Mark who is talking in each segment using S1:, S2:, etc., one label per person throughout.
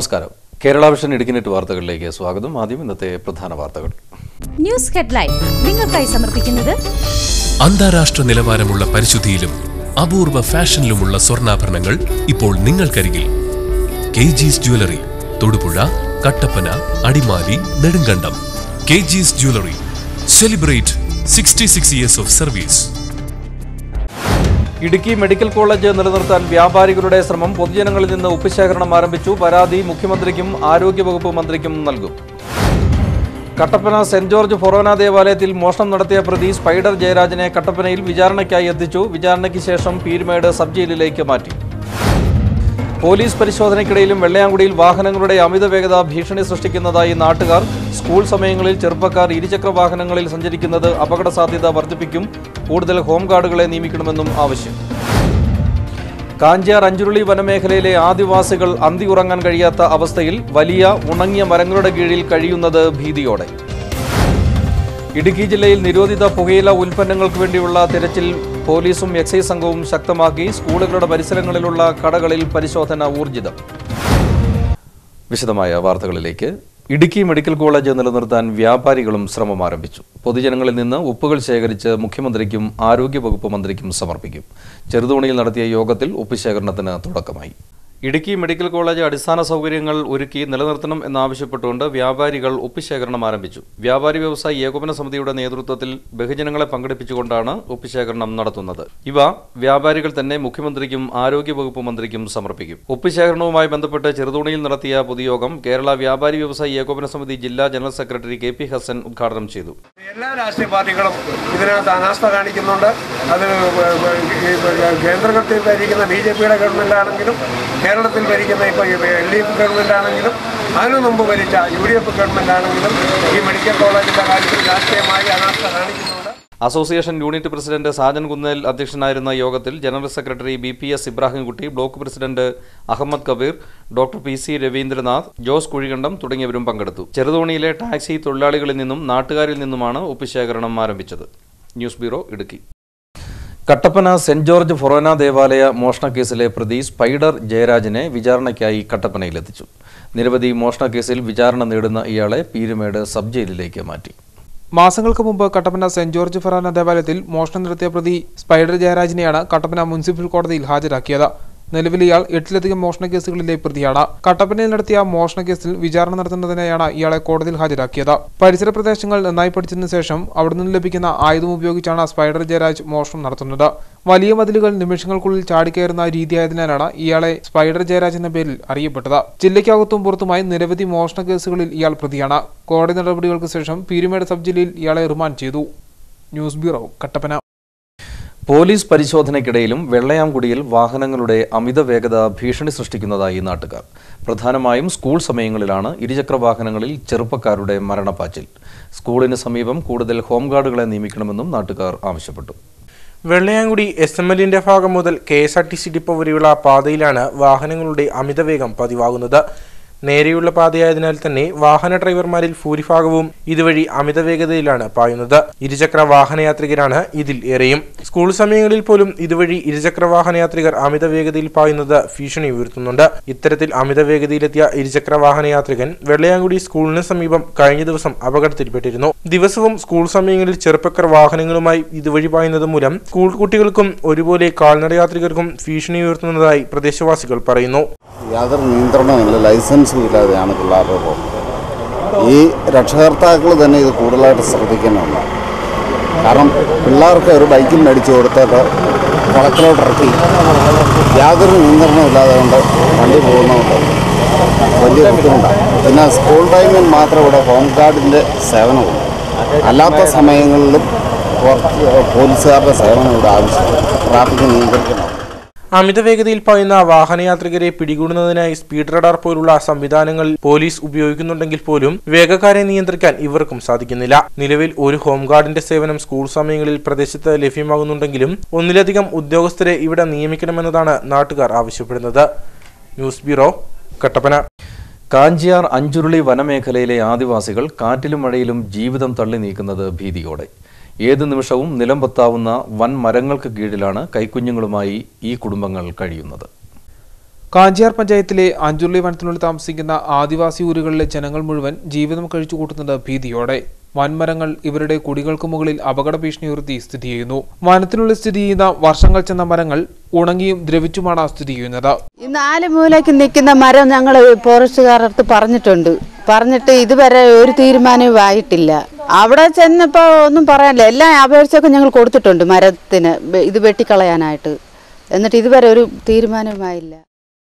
S1: നമസ്കാരം കേരള വിഷൻ ഇടുക്കിനെറ്റ് വാർത്തകളിലേക്ക് സ്വാഗതം ആദ്യം ഇന്നത്തെ പ്രധാന വാർത്തകൾ
S2: ന്യൂസ് ഹെഡ്ലൈൻ നിങ്ങൾക്കായി സമർപ്പിക്കുന്നത്
S3: അന്താരാഷ്ട്ര നിലവാരമുള്ള പരിശുദ്ധിയിലും അപൂർവ ഫാഷനിലുമുള്ള സ്വർണ്ണാഭരണങ്ങൾ ഇപ്പോൾ നിങ്ങൾക്കരികിൽ K ജീസ് jewellery Thodupuzha Kattappana Adimali Nedumkandam K ജീസ് jewellery celebrate sixty six years of service
S1: Idukki medical college നിലനിർത്താൻ വ്യാപാരികളുടെ ശ്രമം പൊതുജനങ്ങളിൽ നിന്ന് ഉപ്പുശേഖരണം ആരംഭിച്ചു പരാതി മുഖ്യമന്ത്രിക്കും ആരോഗ്യവകുപ്പ് മന്ത്രിക്കും നൽകും കട്ടപ്പന സെന്റ് ജോർജ് ഫൊറോന ദേവാലയത്തിൽ മോഷണം നടത്തിയ പ്രതി സ്പൈഡർ ജയരാജനെ കട്ടപ്പനയിൽ വിചാരണയ്ക്കായി എത്തിച്ചു വിചാരണയ്ക്ക് ശേഷം പീരുമേട് സബ് ജയിലിലേക്ക് മാറ്റി പോലീസ് പരിശോധനയ്ക്കിടയിലും വെള്ളയാങ്കുടിയിൽ വാഹനങ്ങളുടെ അമിത വേഗത ഭീഷണി സൃഷ്ടിക്കുന്നതായി നാട്ടുകാർ സ്കൂൾ സമയങ്ങളിൽ ചെറുപ്പക്കാർ ഇരുചക്ര വാഹനങ്ങളിൽ സഞ്ചരിക്കുന്നത് അപകട സാധ്യത വർദ്ധിപ്പിക്കും കൂടുതൽ ഹോം ഗാർഡുകളെ നിയമിക്കണമെന്നും ആവശ്യം കാഞ്ചാർ അഞ്ചുരുളി വനമേഖലയിലെ ആദിവാസികൾ അന്തി ഉറങ്ങാൻ കഴിയാത്ത അവസ്ഥയിൽ വലിയ ഉണങ്ങിയ മരങ്ങളുടെ കീഴിൽ കഴിയുന്നത് ഭീതിയോടെ ഇടുക്കി ജില്ലയിൽ നിരോധിത പുകയില ഉൽപ്പന്നങ്ങൾക്ക് വേണ്ടിയുള്ള തിരച്ചിൽ പോലീസും എക്സൈസ് സംഘവും ശക്തമാക്കി സ്കൂളുകളുടെ പരിസരങ്ങളിലുള്ള കടകളിൽ പരിശോധന ഊർജിതം വിശദമായ വാർത്തകളിലേക്ക് ഇടുക്കി മെഡിക്കൽ കോളേജ് നിലനിർത്താൻ വ്യാപാരികളും ശ്രമം ആരംഭിച്ചു പൊതുജനങ്ങളിൽ നിന്ന് ഒപ്പുകൾ ശേഖരിച്ച് മുഖ്യമന്ത്രിക്കും ആരോഗ്യവകുപ്പ് മന്ത്രിക്കും സമർപ്പിക്കും ചെറുതോണിയിൽ നടത്തിയ യോഗത്തിൽ ഒപ്പ് ശേഖരണത്തിന് തുടക്കമായി ഇടുക്കി മെഡിക്കൽ കോളേജ് അടിസ്ഥാന സൗകര്യങ്ങൾ ഒരുക്കി നിലനിർത്തണം എന്നാവശ്യപ്പെട്ടുകൊണ്ട് വ്യാപാരികൾ ഒപ്പുശേഖരണം ആരംഭിച്ചു വ്യാപാരി വ്യവസായി ഏകോപന സമിതിയുടെ നേതൃത്വത്തിൽ ബഹുജനങ്ങളെ പങ്കെടുപ്പിച്ചുകൊണ്ടാണ് ഒപ്പുശേഖരണം നടത്തുന്നത് ഇവ വ്യാപാരികൾ തന്നെ മുഖ്യമന്ത്രിക്കും ആരോഗ്യവകുപ്പ് മന്ത്രിക്കും സമർപ്പിക്കും ഒപ്പുശേഖരണവുമായി ബന്ധപ്പെട്ട് ചെറുതോണിയിൽ നടത്തിയ പൊതുയോഗം കേരള വ്യാപാരി വ്യവസായി ഏകോപന സമിതി ജില്ലാ general secretary K P Hassan ഉദ്ഘാടനം ചെയ്തു
S4: എല്ലാ രാഷ്ട്രീയ പാർട്ടികളും ഇതിനകത്ത് അനാസ്ഥ കാണിക്കുന്നുണ്ട് അത് ഈ കേന്ദ്രത്തിൽ ഭരിക്കുന്ന ബി ജെ പിയുടെ ഗവൺമെന്റ് ആണെങ്കിലും കേരളത്തിൽ ഭരിക്കുന്ന ഇപ്പോൾ എൽ ഡി എഫ് ഗവൺമെന്റ് ആണെങ്കിലും അതിനു മുമ്പ് ഭരിച്ച യു ഡി എഫ് ഗവൺമെന്റ് ആണെങ്കിലും ഈ മെഡിക്കൽ കോളേജിന്റെ കാര്യത്തിൽ രാഷ്ട്രീയമായി അനാസ്ഥ കാണിക്കുന്നുണ്ട്
S1: association unit president Sajan Kunnel അധ്യക്ഷനായിരുന്ന യോഗത്തിൽ general secretary B P S Ibrahimkutty block president Ahmed Kabeer doctor P C Raveendranath Jose Kuzhikandam തുടങ്ങിയവരും പങ്കെടുത്തു ചെറുതോണിയിലെ ടാക്സി തൊഴിലാളികളിൽ നിന്നും നാട്ടുകാരിൽ നിന്നുമാണ് ഒപ്പുശേഖരണം ആരംഭിച്ചത് news bureau Idukki Kattappana saint George ഫൊറോന ദേവാലയ മോഷണക്കേസിലെ പ്രതി സ്പൈഡർ ജയരാജനെ വിചാരണയ്ക്കായി കട്ടപ്പനയിലെത്തിച്ചു നിരവധി മോഷണക്കേസിൽ വിചാരണ നേടുന്ന ഇയാളെ പീരുമേട് സബ് ജയിലിലേക്ക് മാറ്റി
S5: മാസങ്ങൾക്ക് മുമ്പ് കട്ടപ്പന സെന്റ് ജോർജ് ഫെറാന ദേവാലയത്തിൽ മോഷണം നടത്തിയ പ്രതി സ്പൈഡർ ജയരാജിനെയാണ് കട്ടപ്പന മുനിസിപ്പൽ കോടതിയിൽ ഹാജരാക്കിയത് നിലവിൽ ഇയാൾ എട്ടിലധികം മോഷണ കേസുകളിലെ പ്രതിയാണ് കട്ടപ്പനയിൽ നടത്തിയ മോഷണ കേസിൽ വിചാരണ നടത്തുന്നതിനായാണ് ഇയാളെ കോടതിയിൽ ഹാജരാക്കിയത് പരിസര പ്രദേശങ്ങൾ നന്നായി പഠിച്ചതിനു ശേഷം അവിടെ നിന്ന് ലഭിക്കുന്ന ആയുധം ഉപയോഗിച്ചാണ് സ്പൈഡർ ജയരാജ് മോഷണം നടത്തുന്നത് വലിയ മതിലുകൾ നിമിഷങ്ങൾക്കുള്ളിൽ ചാടിക്കയറുന്ന രീതിയായതിനാലാണ് ഇയാളെ സ്പൈഡർ ജയരാജ് എന്ന പേരിൽ അറിയപ്പെട്ടത് ജില്ലയ്ക്കകത്തും പുറത്തുമായി നിരവധി മോഷണ കേസുകളിൽ ഇയാൾ പ്രതിയാണ് കോടതി നടപടികൾക്ക് ശേഷം പീരുമേട് സബ് ജില്ലയിൽ ഇയാളെ റിമാൻഡ് ചെയ്തു ന്യൂസ് ബ്യൂറോ കട്ടപ്പന
S1: പോലീസ് പരിശോധനയ്ക്കിടയിലും വെള്ളയാംകുടിയിൽ വാഹനങ്ങളുടെ അമിത വേഗത ഭീഷണി സൃഷ്ടിക്കുന്നതായി നാട്ടുകാർ പ്രധാനമായും സ്കൂൾ സമയങ്ങളിലാണ് ഇരുചക്ര വാഹനങ്ങളിൽ ചെറുപ്പക്കാരുടെ മരണപ്പാച്ചിൽ സ്കൂളിന് സമീപം കൂടുതൽ ഹോം ഗാർഡുകളെ നിയമിക്കണമെന്നും നാട്ടുകാർ ആവശ്യപ്പെട്ടു
S6: വെള്ളയാങ്കുടി എസ് എം എല്ലിന്റെ ഭാഗം മുതൽ K S R T C depot വരെയുള്ള പാതയിലാണ് വാഹനങ്ങളുടെ അമിതവേഗം പതിവാകുന്നത് നേരെയുള്ള പാതയായതിനാൽ തന്നെ വാഹന ഡ്രൈവർമാരിൽ ഭൂരിഭാഗവും ഇതുവഴി അമിത വേഗതയിലാണ് പായുന്നത് ഇരുചക്ര വാഹനയാത്രികരാണ് ഇതിൽ ഏറെയും സ്കൂൾ സമയങ്ങളിൽ പോലും ഇതുവഴി ഇരുചക്ര വാഹനയാത്രികർ അമിത വേഗതയിൽ പായുന്നത് ഭീഷണി ഉയർത്തുന്നുണ്ട് ഇത്തരത്തിൽ അമിത വേഗതയിലെത്തിയ ഇരുചക്ര വാഹനയാത്രികൻ വെള്ളയാങ്കുടി സ്കൂളിന് സമീപം കഴിഞ്ഞ ദിവസം അപകടത്തിൽപ്പെട്ടിരുന്നു ദിവസവും സ്കൂൾ സമയങ്ങളിൽ ചെറുപ്പക്കാർ വാഹനങ്ങളുമായി ഇതുവഴി പായുന്നത് മൂലം സ്കൂൾ കുട്ടികൾക്കും ഒരുപോലെ കാൽനടയാത്രികർക്കും ഭീഷണി ഉയർത്തുന്നതായി പ്രദേശവാസികൾ പറയുന്നു
S7: യാതൊരു നിയന്ത്രണമില്ല ലൈസൻസും ഇല്ലാതെയാണ് പിള്ളേരുടെ പോകുന്നത് ഈ രക്ഷകർത്താക്കൾ തന്നെ ഇത് കൂടുതലായിട്ട് ശ്രദ്ധിക്കുന്നുണ്ട് കാരണം പിള്ളേർക്ക് ഒരു ബൈക്കിൽ മേടിച്ചു കൊടുത്തിട്ട് കളത്തിലോട്ട് ഇറക്കി യാതൊരു നിയന്ത്രണവും ഇല്ലാതെ കൊണ്ട് വണ്ടി പോകുന്നതുകൊണ്ട് വലിയ ബുദ്ധിമുട്ടാണ് പിന്നെ സ്കൂൾ ടൈമിൽ മാത്രം ഇവിടെ ഹോം ഗാർഡിൻ്റെ സേവനമുണ്ട് അല്ലാത്ത സമയങ്ങളിലും കുറച്ച് പോലീസുകാരുടെ സേവനം ഇവിടെ ആവശ്യമാണ് ട്രാഫിക് നിയന്ത്രിക്കണം
S6: അമിത വേഗതയിൽ പായുന്ന വാഹനയാത്രികരെ പിടികൂടുന്നതിനായി സ്പീഡ് റഡാർ പോലുള്ള സംവിധാനങ്ങൾ പോലീസ് ഉപയോഗിക്കുന്നുണ്ടെങ്കിൽ പോലും വേഗക്കാരെ നിയന്ത്രിക്കാൻ ഇവർക്കും സാധിക്കുന്നില്ല നിലവിൽ ഒരു ഹോംഗാർഡിന്റെ സേവനം സ്കൂൾ സമയങ്ങളിൽ പ്രദേശത്ത് ലഭ്യമാകുന്നുണ്ടെങ്കിലും ഒന്നിലധികം ഉദ്യോഗസ്ഥരെ ഇവിടെ നിയമിക്കണമെന്നതാണ് നാട്ടുകാർ ആവശ്യപ്പെടുന്നത് ന്യൂസ് ബ്യൂറോ കട്ടപ്പന
S1: കാഞ്ചിയാർ അഞ്ചുരുളി വനമേഖലയിലെ ആദിവാസികൾ കാറ്റിലും മഴയിലും ജീവിതം തള്ളി നീക്കുന്നത് ഭീതിയോടെ ഏത് നിമിഷവും നിലം പൊത്താവുന്ന വൻ മരങ്ങൾക്ക് കീഴിലാണ് കൈക്കുഞ്ഞുങ്ങളുമായി ഈ കുടുംബങ്ങൾ കഴിയുന്നത്
S5: കാഞ്ചിയാർ പഞ്ചായത്തിലെ അഞ്ചുള്ളി വനത്തിനുള്ളിൽ താമസിക്കുന്ന ആദിവാസി ഊരുകളിലെ ജനങ്ങൾ മുഴുവൻ ജീവിതം കഴിച്ചു കൂട്ടുന്നത് ഭീതിയോടെ വൻമരങ്ങൾ ഇവരുടെ കുടികൾക്ക് മുകളിൽ അപകട ഭീഷണി ഉയർത്തി സ്ഥിതി ചെയ്യുന്നു വനത്തിനുള്ളിൽ സ്ഥിതി ചെയ്യുന്ന വർഷങ്ങൾ ചെന്ന മരങ്ങൾ ഉണങ്ങിയും ദ്രവിച്ചുമാണ് സ്ഥിതി ചെയ്യുന്നത്
S8: ഈ നാല് മൂലയ്ക്ക് നിൽക്കുന്ന മരം ഞങ്ങൾ ഫോറസ്റ്റുകാരടുത്ത് പറഞ്ഞിട്ടുണ്ട് പറഞ്ഞിട്ട് ഇതുവരെ ഒരു തീരുമാനവും ആയിട്ടില്ല അവിടെ ചെന്നപ്പോൾ ഒന്നും പറയാനില്ല എല്ലാ അപേക്ഷയൊക്കെ ഞങ്ങൾ കൊടുത്തിട്ടുണ്ട് മരത്തിന് വെ- ഇത് വെട്ടിക്കളയാനായിട്ട് എന്നിട്ട് ഇതുവരെ ഒരു തീരുമാനവുമായില്ല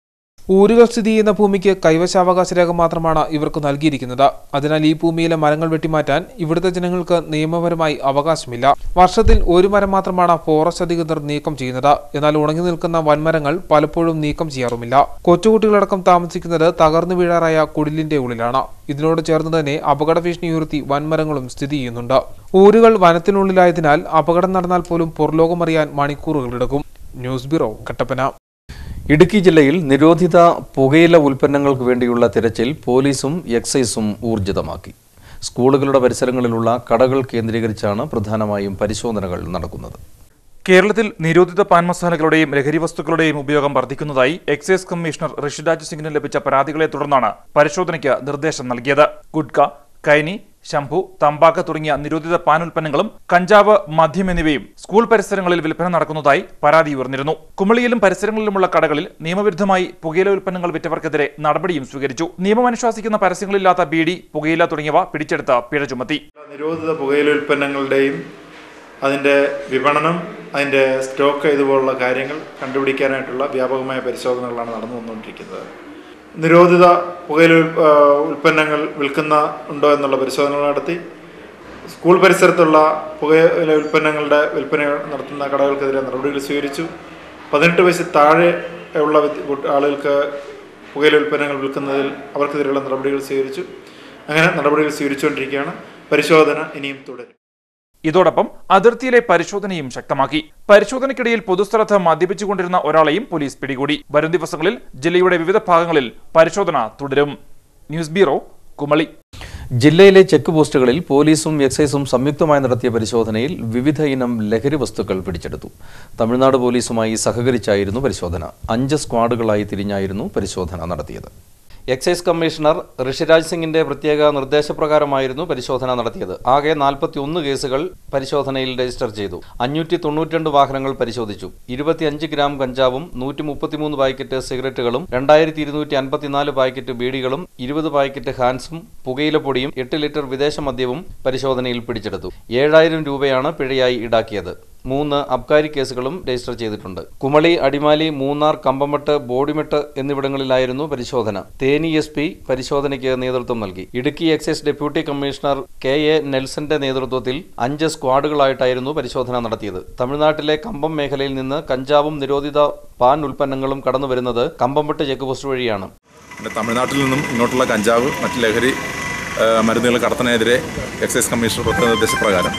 S5: ഊരുകൾ സ്ഥിതി ചെയ്യുന്ന ഭൂമിക്ക് കൈവശാവകാശ രേഖ മാത്രമാണ് ഇവർക്ക് നൽകിയിരിക്കുന്നത് അതിനാൽ ഈ ഭൂമിയിലെ മരങ്ങൾ വെട്ടിമാറ്റാൻ ഇവിടുത്തെ ജനങ്ങൾക്ക് നിയമപരമായി അവകാശമില്ല വർഷത്തിൽ ഒരു മരം മാത്രമാണ് ഫോറസ്റ്റ് അധികൃതർ നീക്കം ചെയ്യുന്നത് എന്നാൽ ഉണങ്ങി നിൽക്കുന്ന വൻമരങ്ങൾ പലപ്പോഴും നീക്കം ചെയ്യാറുമില്ല കൊച്ചുകുട്ടികളടക്കം താമസിക്കുന്നത് തകർന്നു വീഴാറായ കുടിലിന്റെ ഉള്ളിലാണ് ഇതിനോട് ചേർന്ന് തന്നെ അപകട ഭീഷണി ഉയർത്തി വൻമരങ്ങളും സ്ഥിതി ചെയ്യുന്നുണ്ട് ഊരുകൾ വനത്തിനുള്ളിലായതിനാൽ അപകടം നടന്നാൽ പോലും പുറലോകമറിയാൻ മണിക്കൂറുകളെടുക്കും ന്യൂസ് ബ്യൂറോ കട്ടപ്പന
S1: ഇടുക്കി ജില്ലയിൽ നിരോധിത പുകയില ഉൽപ്പന്നങ്ങൾക്ക് വേണ്ടിയുള്ള തിരച്ചിൽ പോലീസും എക്സൈസും ഊർജിതമാക്കി സ്കൂളുകളുടെ പരിസരങ്ങളിലുള്ള കടകൾ കേന്ദ്രീകരിച്ചാണ് പ്രധാനമായും പരിശോധനകൾ നടക്കുന്നത്
S9: കേരളത്തിൽ നിരോധിത പാൻ മസാലകളുടെയും ലഹരി വസ്തുക്കളുടെയും ഉപയോഗം വർദ്ധിക്കുന്നതായി എക്സൈസ് കമ്മീഷണർ ഋഷിരാജ് സിംഗിന് ലഭിച്ച പരാതികളെ തുടർന്നാണ് പരിശോധനയ്ക്ക് നിർദ്ദേശം നൽകിയത് ഗുഡ്ക കൈനി ശംഭു തമ്പാക്ക് തുടങ്ങിയ നിരോധിത പാൻ ഉൽപ്പന്നങ്ങളും കഞ്ചാവ് മദ്യം എന്നിവയും സ്കൂൾ പരിസരങ്ങളിൽ വിൽപ്പന നടക്കുന്നതായി പരാതി ഉയർന്നിരുന്നു കുമളിയിലും പരിസരങ്ങളിലുമുള്ള കടകളിൽ നിയമവിരുദ്ധമായി പുകയില ഉൽപ്പന്നങ്ങൾ വിറ്റവർക്കെതിരെ നടപടിയും സ്വീകരിച്ചു നിയമം അനുശാസിക്കുന്ന പരസ്യങ്ങളില്ലാത്ത ബീഡി പുകയില തുടങ്ങിയവ പിടിച്ചെടുത്ത് പിഴ ചുമത്തി
S10: നിരോധിത പുകയില ഉൽപ്പന്നങ്ങളുടെയും അതിൻ്റെ വിപണനം അതിൻ്റെ സ്റ്റോക്ക് ഇതുപോലുള്ള കാര്യങ്ങൾ കണ്ടുപിടിക്കാനായിട്ടുള്ള വ്യാപകമായ പരിശോധനകളാണ് നടന്നു വന്നുകൊണ്ടിരിക്കുന്നത് നിരോധിത പുകയില ഉൽ- ആ, ഉൽപ്പന്നങ്ങൾ വിൽക്കുന്ന ഉണ്ടോ എന്നുള്ള പരിശോധനകൾ നടത്തി സ്കൂൾ പരിസരത്തുള്ള പുകയില ഉൽപ്പന്നങ്ങളുടെ വിൽപ്പന നടത്തുന്ന കടകൾക്കെതിരെ നടപടികൾ സ്വീകരിച്ചു പതിനെട്ട് വയസ്സിൽ താഴെ ഉള്ള വ്യക്തി- കുട്ടി- ആളുകൾക്ക് പുകയില ഉൽപ്പന്നങ്ങൾ വിൽക്കുന്നതിൽ അവർക്കെതിരെയുള്ള നടപടികൾ സ്വീകരിച്ചു അങ്ങനെ നടപടികൾ സ്വീകരിച്ചുകൊണ്ടിരിക്കുകയാണ് പരിശോധന ഇനിയും തുടരും
S9: ഇതോടൊപ്പം അതിർത്തിയിലെ പരിശോധനയും ശക്തമാക്കി പരിശോധനയ്ക്കിടയിൽ പൊതുസ്ഥലത്ത് മദ്യപിച്ചുകൊണ്ടിരുന്ന ഒരാളെയും പോലീസ് പിടികൂടി വരും ദിവസങ്ങളിൽ ജില്ലയുടെ വിവിധ ഭാഗങ്ങളിൽ പരിശോധന തുടരും ന്യൂസ് ബ്യൂറോ കുമളി
S1: ജില്ലയിലെ ചെക്ക് പോസ്റ്റുകളിൽ പോലീസും എക്സൈസും സംയുക്തമായി നടത്തിയ പരിശോധനയിൽ വിവിധ ഇനം ലഹരി വസ്തുക്കൾ പിടിച്ചെടുത്തു തമിഴ്നാട് പോലീസുമായി സഹകരിച്ചായിരുന്നു പരിശോധന അഞ്ച് സ്ക്വാഡുകളായി തിരിഞ്ഞായിരുന്നു പരിശോധന നടത്തിയത് എക്സൈസ് കമ്മീഷണർ ഋഷിരാജ് സിംഗിന്റെ പ്രത്യേക നിർദ്ദേശപ്രകാരമായിരുന്നു പരിശോധന നടത്തിയത് ആകെ നാൽപ്പത്തി ഒന്ന് കേസുകൾ പരിശോധനയിൽ രജിസ്റ്റർ ചെയ്തു അഞ്ഞൂറ്റി തൊണ്ണൂറ്റിരണ്ട് വാഹനങ്ങൾ പരിശോധിച്ചു ഇരുപത്തിയഞ്ച് ഗ്രാം കഞ്ചാവും നൂറ്റി മുപ്പത്തിമൂന്ന് പാക്കറ്റ് സിഗരറ്റുകളും രണ്ടായിരത്തി ഇരുന്നൂറ്റി അൻപത്തിനാല് പാക്കറ്റ് ബീഡികളും ഇരുപത് പാക്കറ്റ് ഹാൻസും പുകയിലപ്പൊടിയും എട്ട് ലിറ്റർ വിദേശ മദ്യവും പരിശോധനയിൽ പിടിച്ചെടുത്തു ഏഴായിരം രൂപയാണ് പിഴയായി ഈടാക്കിയത് മൂന്ന് അബ്കാരി കേസുകളും രജിസ്റ്റർ ചെയ്തിട്ടുണ്ട് കുമളി അടിമാലി മൂന്നാർ കമ്പമട്ട് ബോഡിമെട്ട് എന്നിവിടങ്ങളിലായിരുന്നു പരിശോധന തേനി എസ് പി പരിശോധനയ്ക്ക് നേതൃത്വം നൽകി Idukki excise deputy commissioner K A നെൽസന്റെ നേതൃത്വത്തിൽ അഞ്ച് സ്ക്വാഡുകളായിട്ടായിരുന്നു പരിശോധന നടത്തിയത് തമിഴ്നാട്ടിലെ കമ്പം മേഖലയിൽ നിന്ന് കഞ്ചാവും നിരോധിത പാൻ ഉൽപ്പന്നങ്ങളും കടന്നുവരുന്നത് കമ്പംപെട്ട് ചെക്ക് പോസ്റ്റ് വഴിയാണ്
S11: പിന്നെ തമിഴ്നാട്ടിൽ നിന്നും ഇങ്ങോട്ടുള്ള കഞ്ചാവ് മറ്റ് ലഹരി ആ, മരുന്നുകൾ കടത്തുന്നതിനെതിരെ എക്സൈസ് കമ്മീഷണർ പ്രത്യേക നിർദ്ദേശപ്രകാരം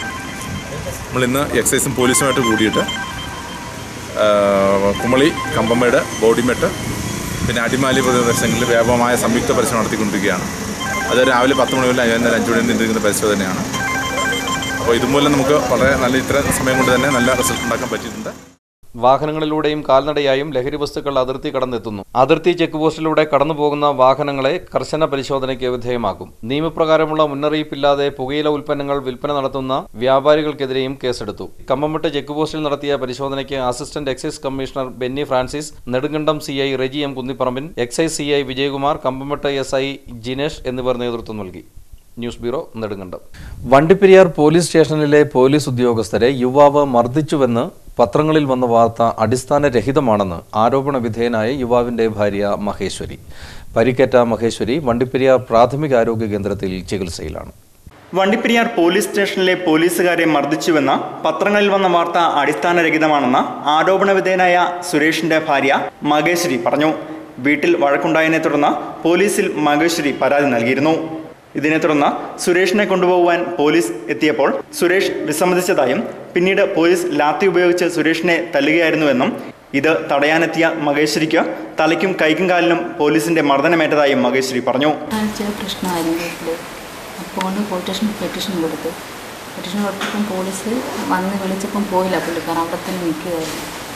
S11: നമ്മൾ ഇന്ന് എക്സൈസും പോലീസുമായിട്ട് കൂടിയിട്ട് ആ, കുമളി കമ്പമേട് ബോഡിമെട്ട് പിന്നെ അടിമാലി പ്രദേശങ്ങളിൽ വ്യാപകമായ സംയുക്ത പരിശോധന നടത്തിക്കൊണ്ടിരിക്കുകയാണ് അത് രാവിലെ പത്ത് മണി മുതൽ വൈകുന്നേരം അഞ്ച് മണി നീണ്ടിരിക്കുന്ന പരിശോധനയാണ് അപ്പോൾ ഇതുമൂലം നമുക്ക് വളരെ നല്ല ഇത്ര സമയം കൊണ്ട് തന്നെ നല്ല റിസൾട്ട് ഉണ്ടാക്കാൻ പറ്റിയിട്ടുണ്ട്
S1: വാഹനങ്ങളിലൂടെയും കാൽനടയായും ലഹരി വസ്തുക്കൾ അതിർത്തി കടന്നെത്തുന്നു അതിർത്തി ചെക്ക് പോസ്റ്റിലൂടെ കടന്നുപോകുന്ന വാഹനങ്ങളെ കർശന പരിശോധനയ്ക്ക് വിധേയമാക്കും നിയമപ്രകാരമുള്ള മുന്നറിയിപ്പില്ലാതെ പുകയില ഉൽപ്പന്നങ്ങൾ വിൽപ്പന നടത്തുന്ന വ്യാപാരികൾക്കെതിരെയും കേസെടുത്തു കമ്പമട്ട് ചെക്ക് പോസ്റ്റിൽ നടത്തിയ പരിശോധനയ്ക്ക് assistant excise commissioner Benny Francis Nedumkandam C I Reji M കുന്നിപ്പറമ്പിൻ excise C I Vijayakumar Kambammettu S I Jinesh എന്നിവർ നേതൃത്വം നൽകി news bureau Nedumkandam Vandiperiyar police സ്റ്റേഷനിലെ പോലീസ് ഉദ്യോഗസ്ഥരെ യുവാവ് മർദ്ദിച്ചുവെന്ന് പത്രങ്ങളിൽ വന്ന വാർത്ത അടിസ്ഥാനരഹിതമാണെന്ന് ആരോപണ വിധേയനായ യുവാവിന്റെ ഭാര്യ മഹേശ്വരി പരിക്കേറ്റ മഹേശ്വരി വണ്ടിപ്പെരിയാർ പ്രാഥമികാരോഗ്യ കേന്ദ്രത്തിൽ ചികിത്സയിലാണ്
S12: വണ്ടിപ്പെരിയാർ പോലീസ് സ്റ്റേഷനിലെ പോലീസുകാരെ മർദ്ദിച്ചുവെന്ന പത്രങ്ങളിൽ വന്ന വാർത്ത അടിസ്ഥാനരഹിതമാണെന്ന് ആരോപണ വിധേയനായ സുരേഷിന്റെ ഭാര്യ മകേശ്വരി പറഞ്ഞു വീട്ടിൽ വഴക്കുണ്ടായതിനെ തുടർന്ന് പോലീസിൽ മകേശ്വരി പരാതി നൽകിയിരുന്നു ഇതിനെ തുടർന്ന് സുരേഷിനെ കൊണ്ടുപോകുവാൻ പോലീസ് എത്തിയപ്പോൾ സുരേഷ് വിസമ്മതിച്ചതായും പിന്നീട് പോലീസ് ലാത്തി ഉപയോഗിച്ച് സുരേഷിനെ തല്ലുകയായിരുന്നുവെന്നും ഇത് തടയാനെത്തിയ മകേശ്വരിക്ക് തലയ്ക്കും കൈക്കും കാലിനും പോലീസിന്റെ മർദ്ദനമേറ്റതായും മകേശ്വരി പറഞ്ഞു
S13: ആഴ്ച പ്രശ്നമായിരുന്നു വീട്ടിൽ അപ്പോൾ കൊണ്ട് പോലീസ് സ്റ്റേഷനിൽ പെറ്റീഷൻ കൊടുത്തു പെറ്റീഷൻ കൊടുത്തപ്പം പോലീസ് വന്ന് വിളിച്ചപ്പം പോയില്ല പുള്ളിക്കാരൻ അവിടെ തന്നെ നിൽക്കുകയായിരുന്നു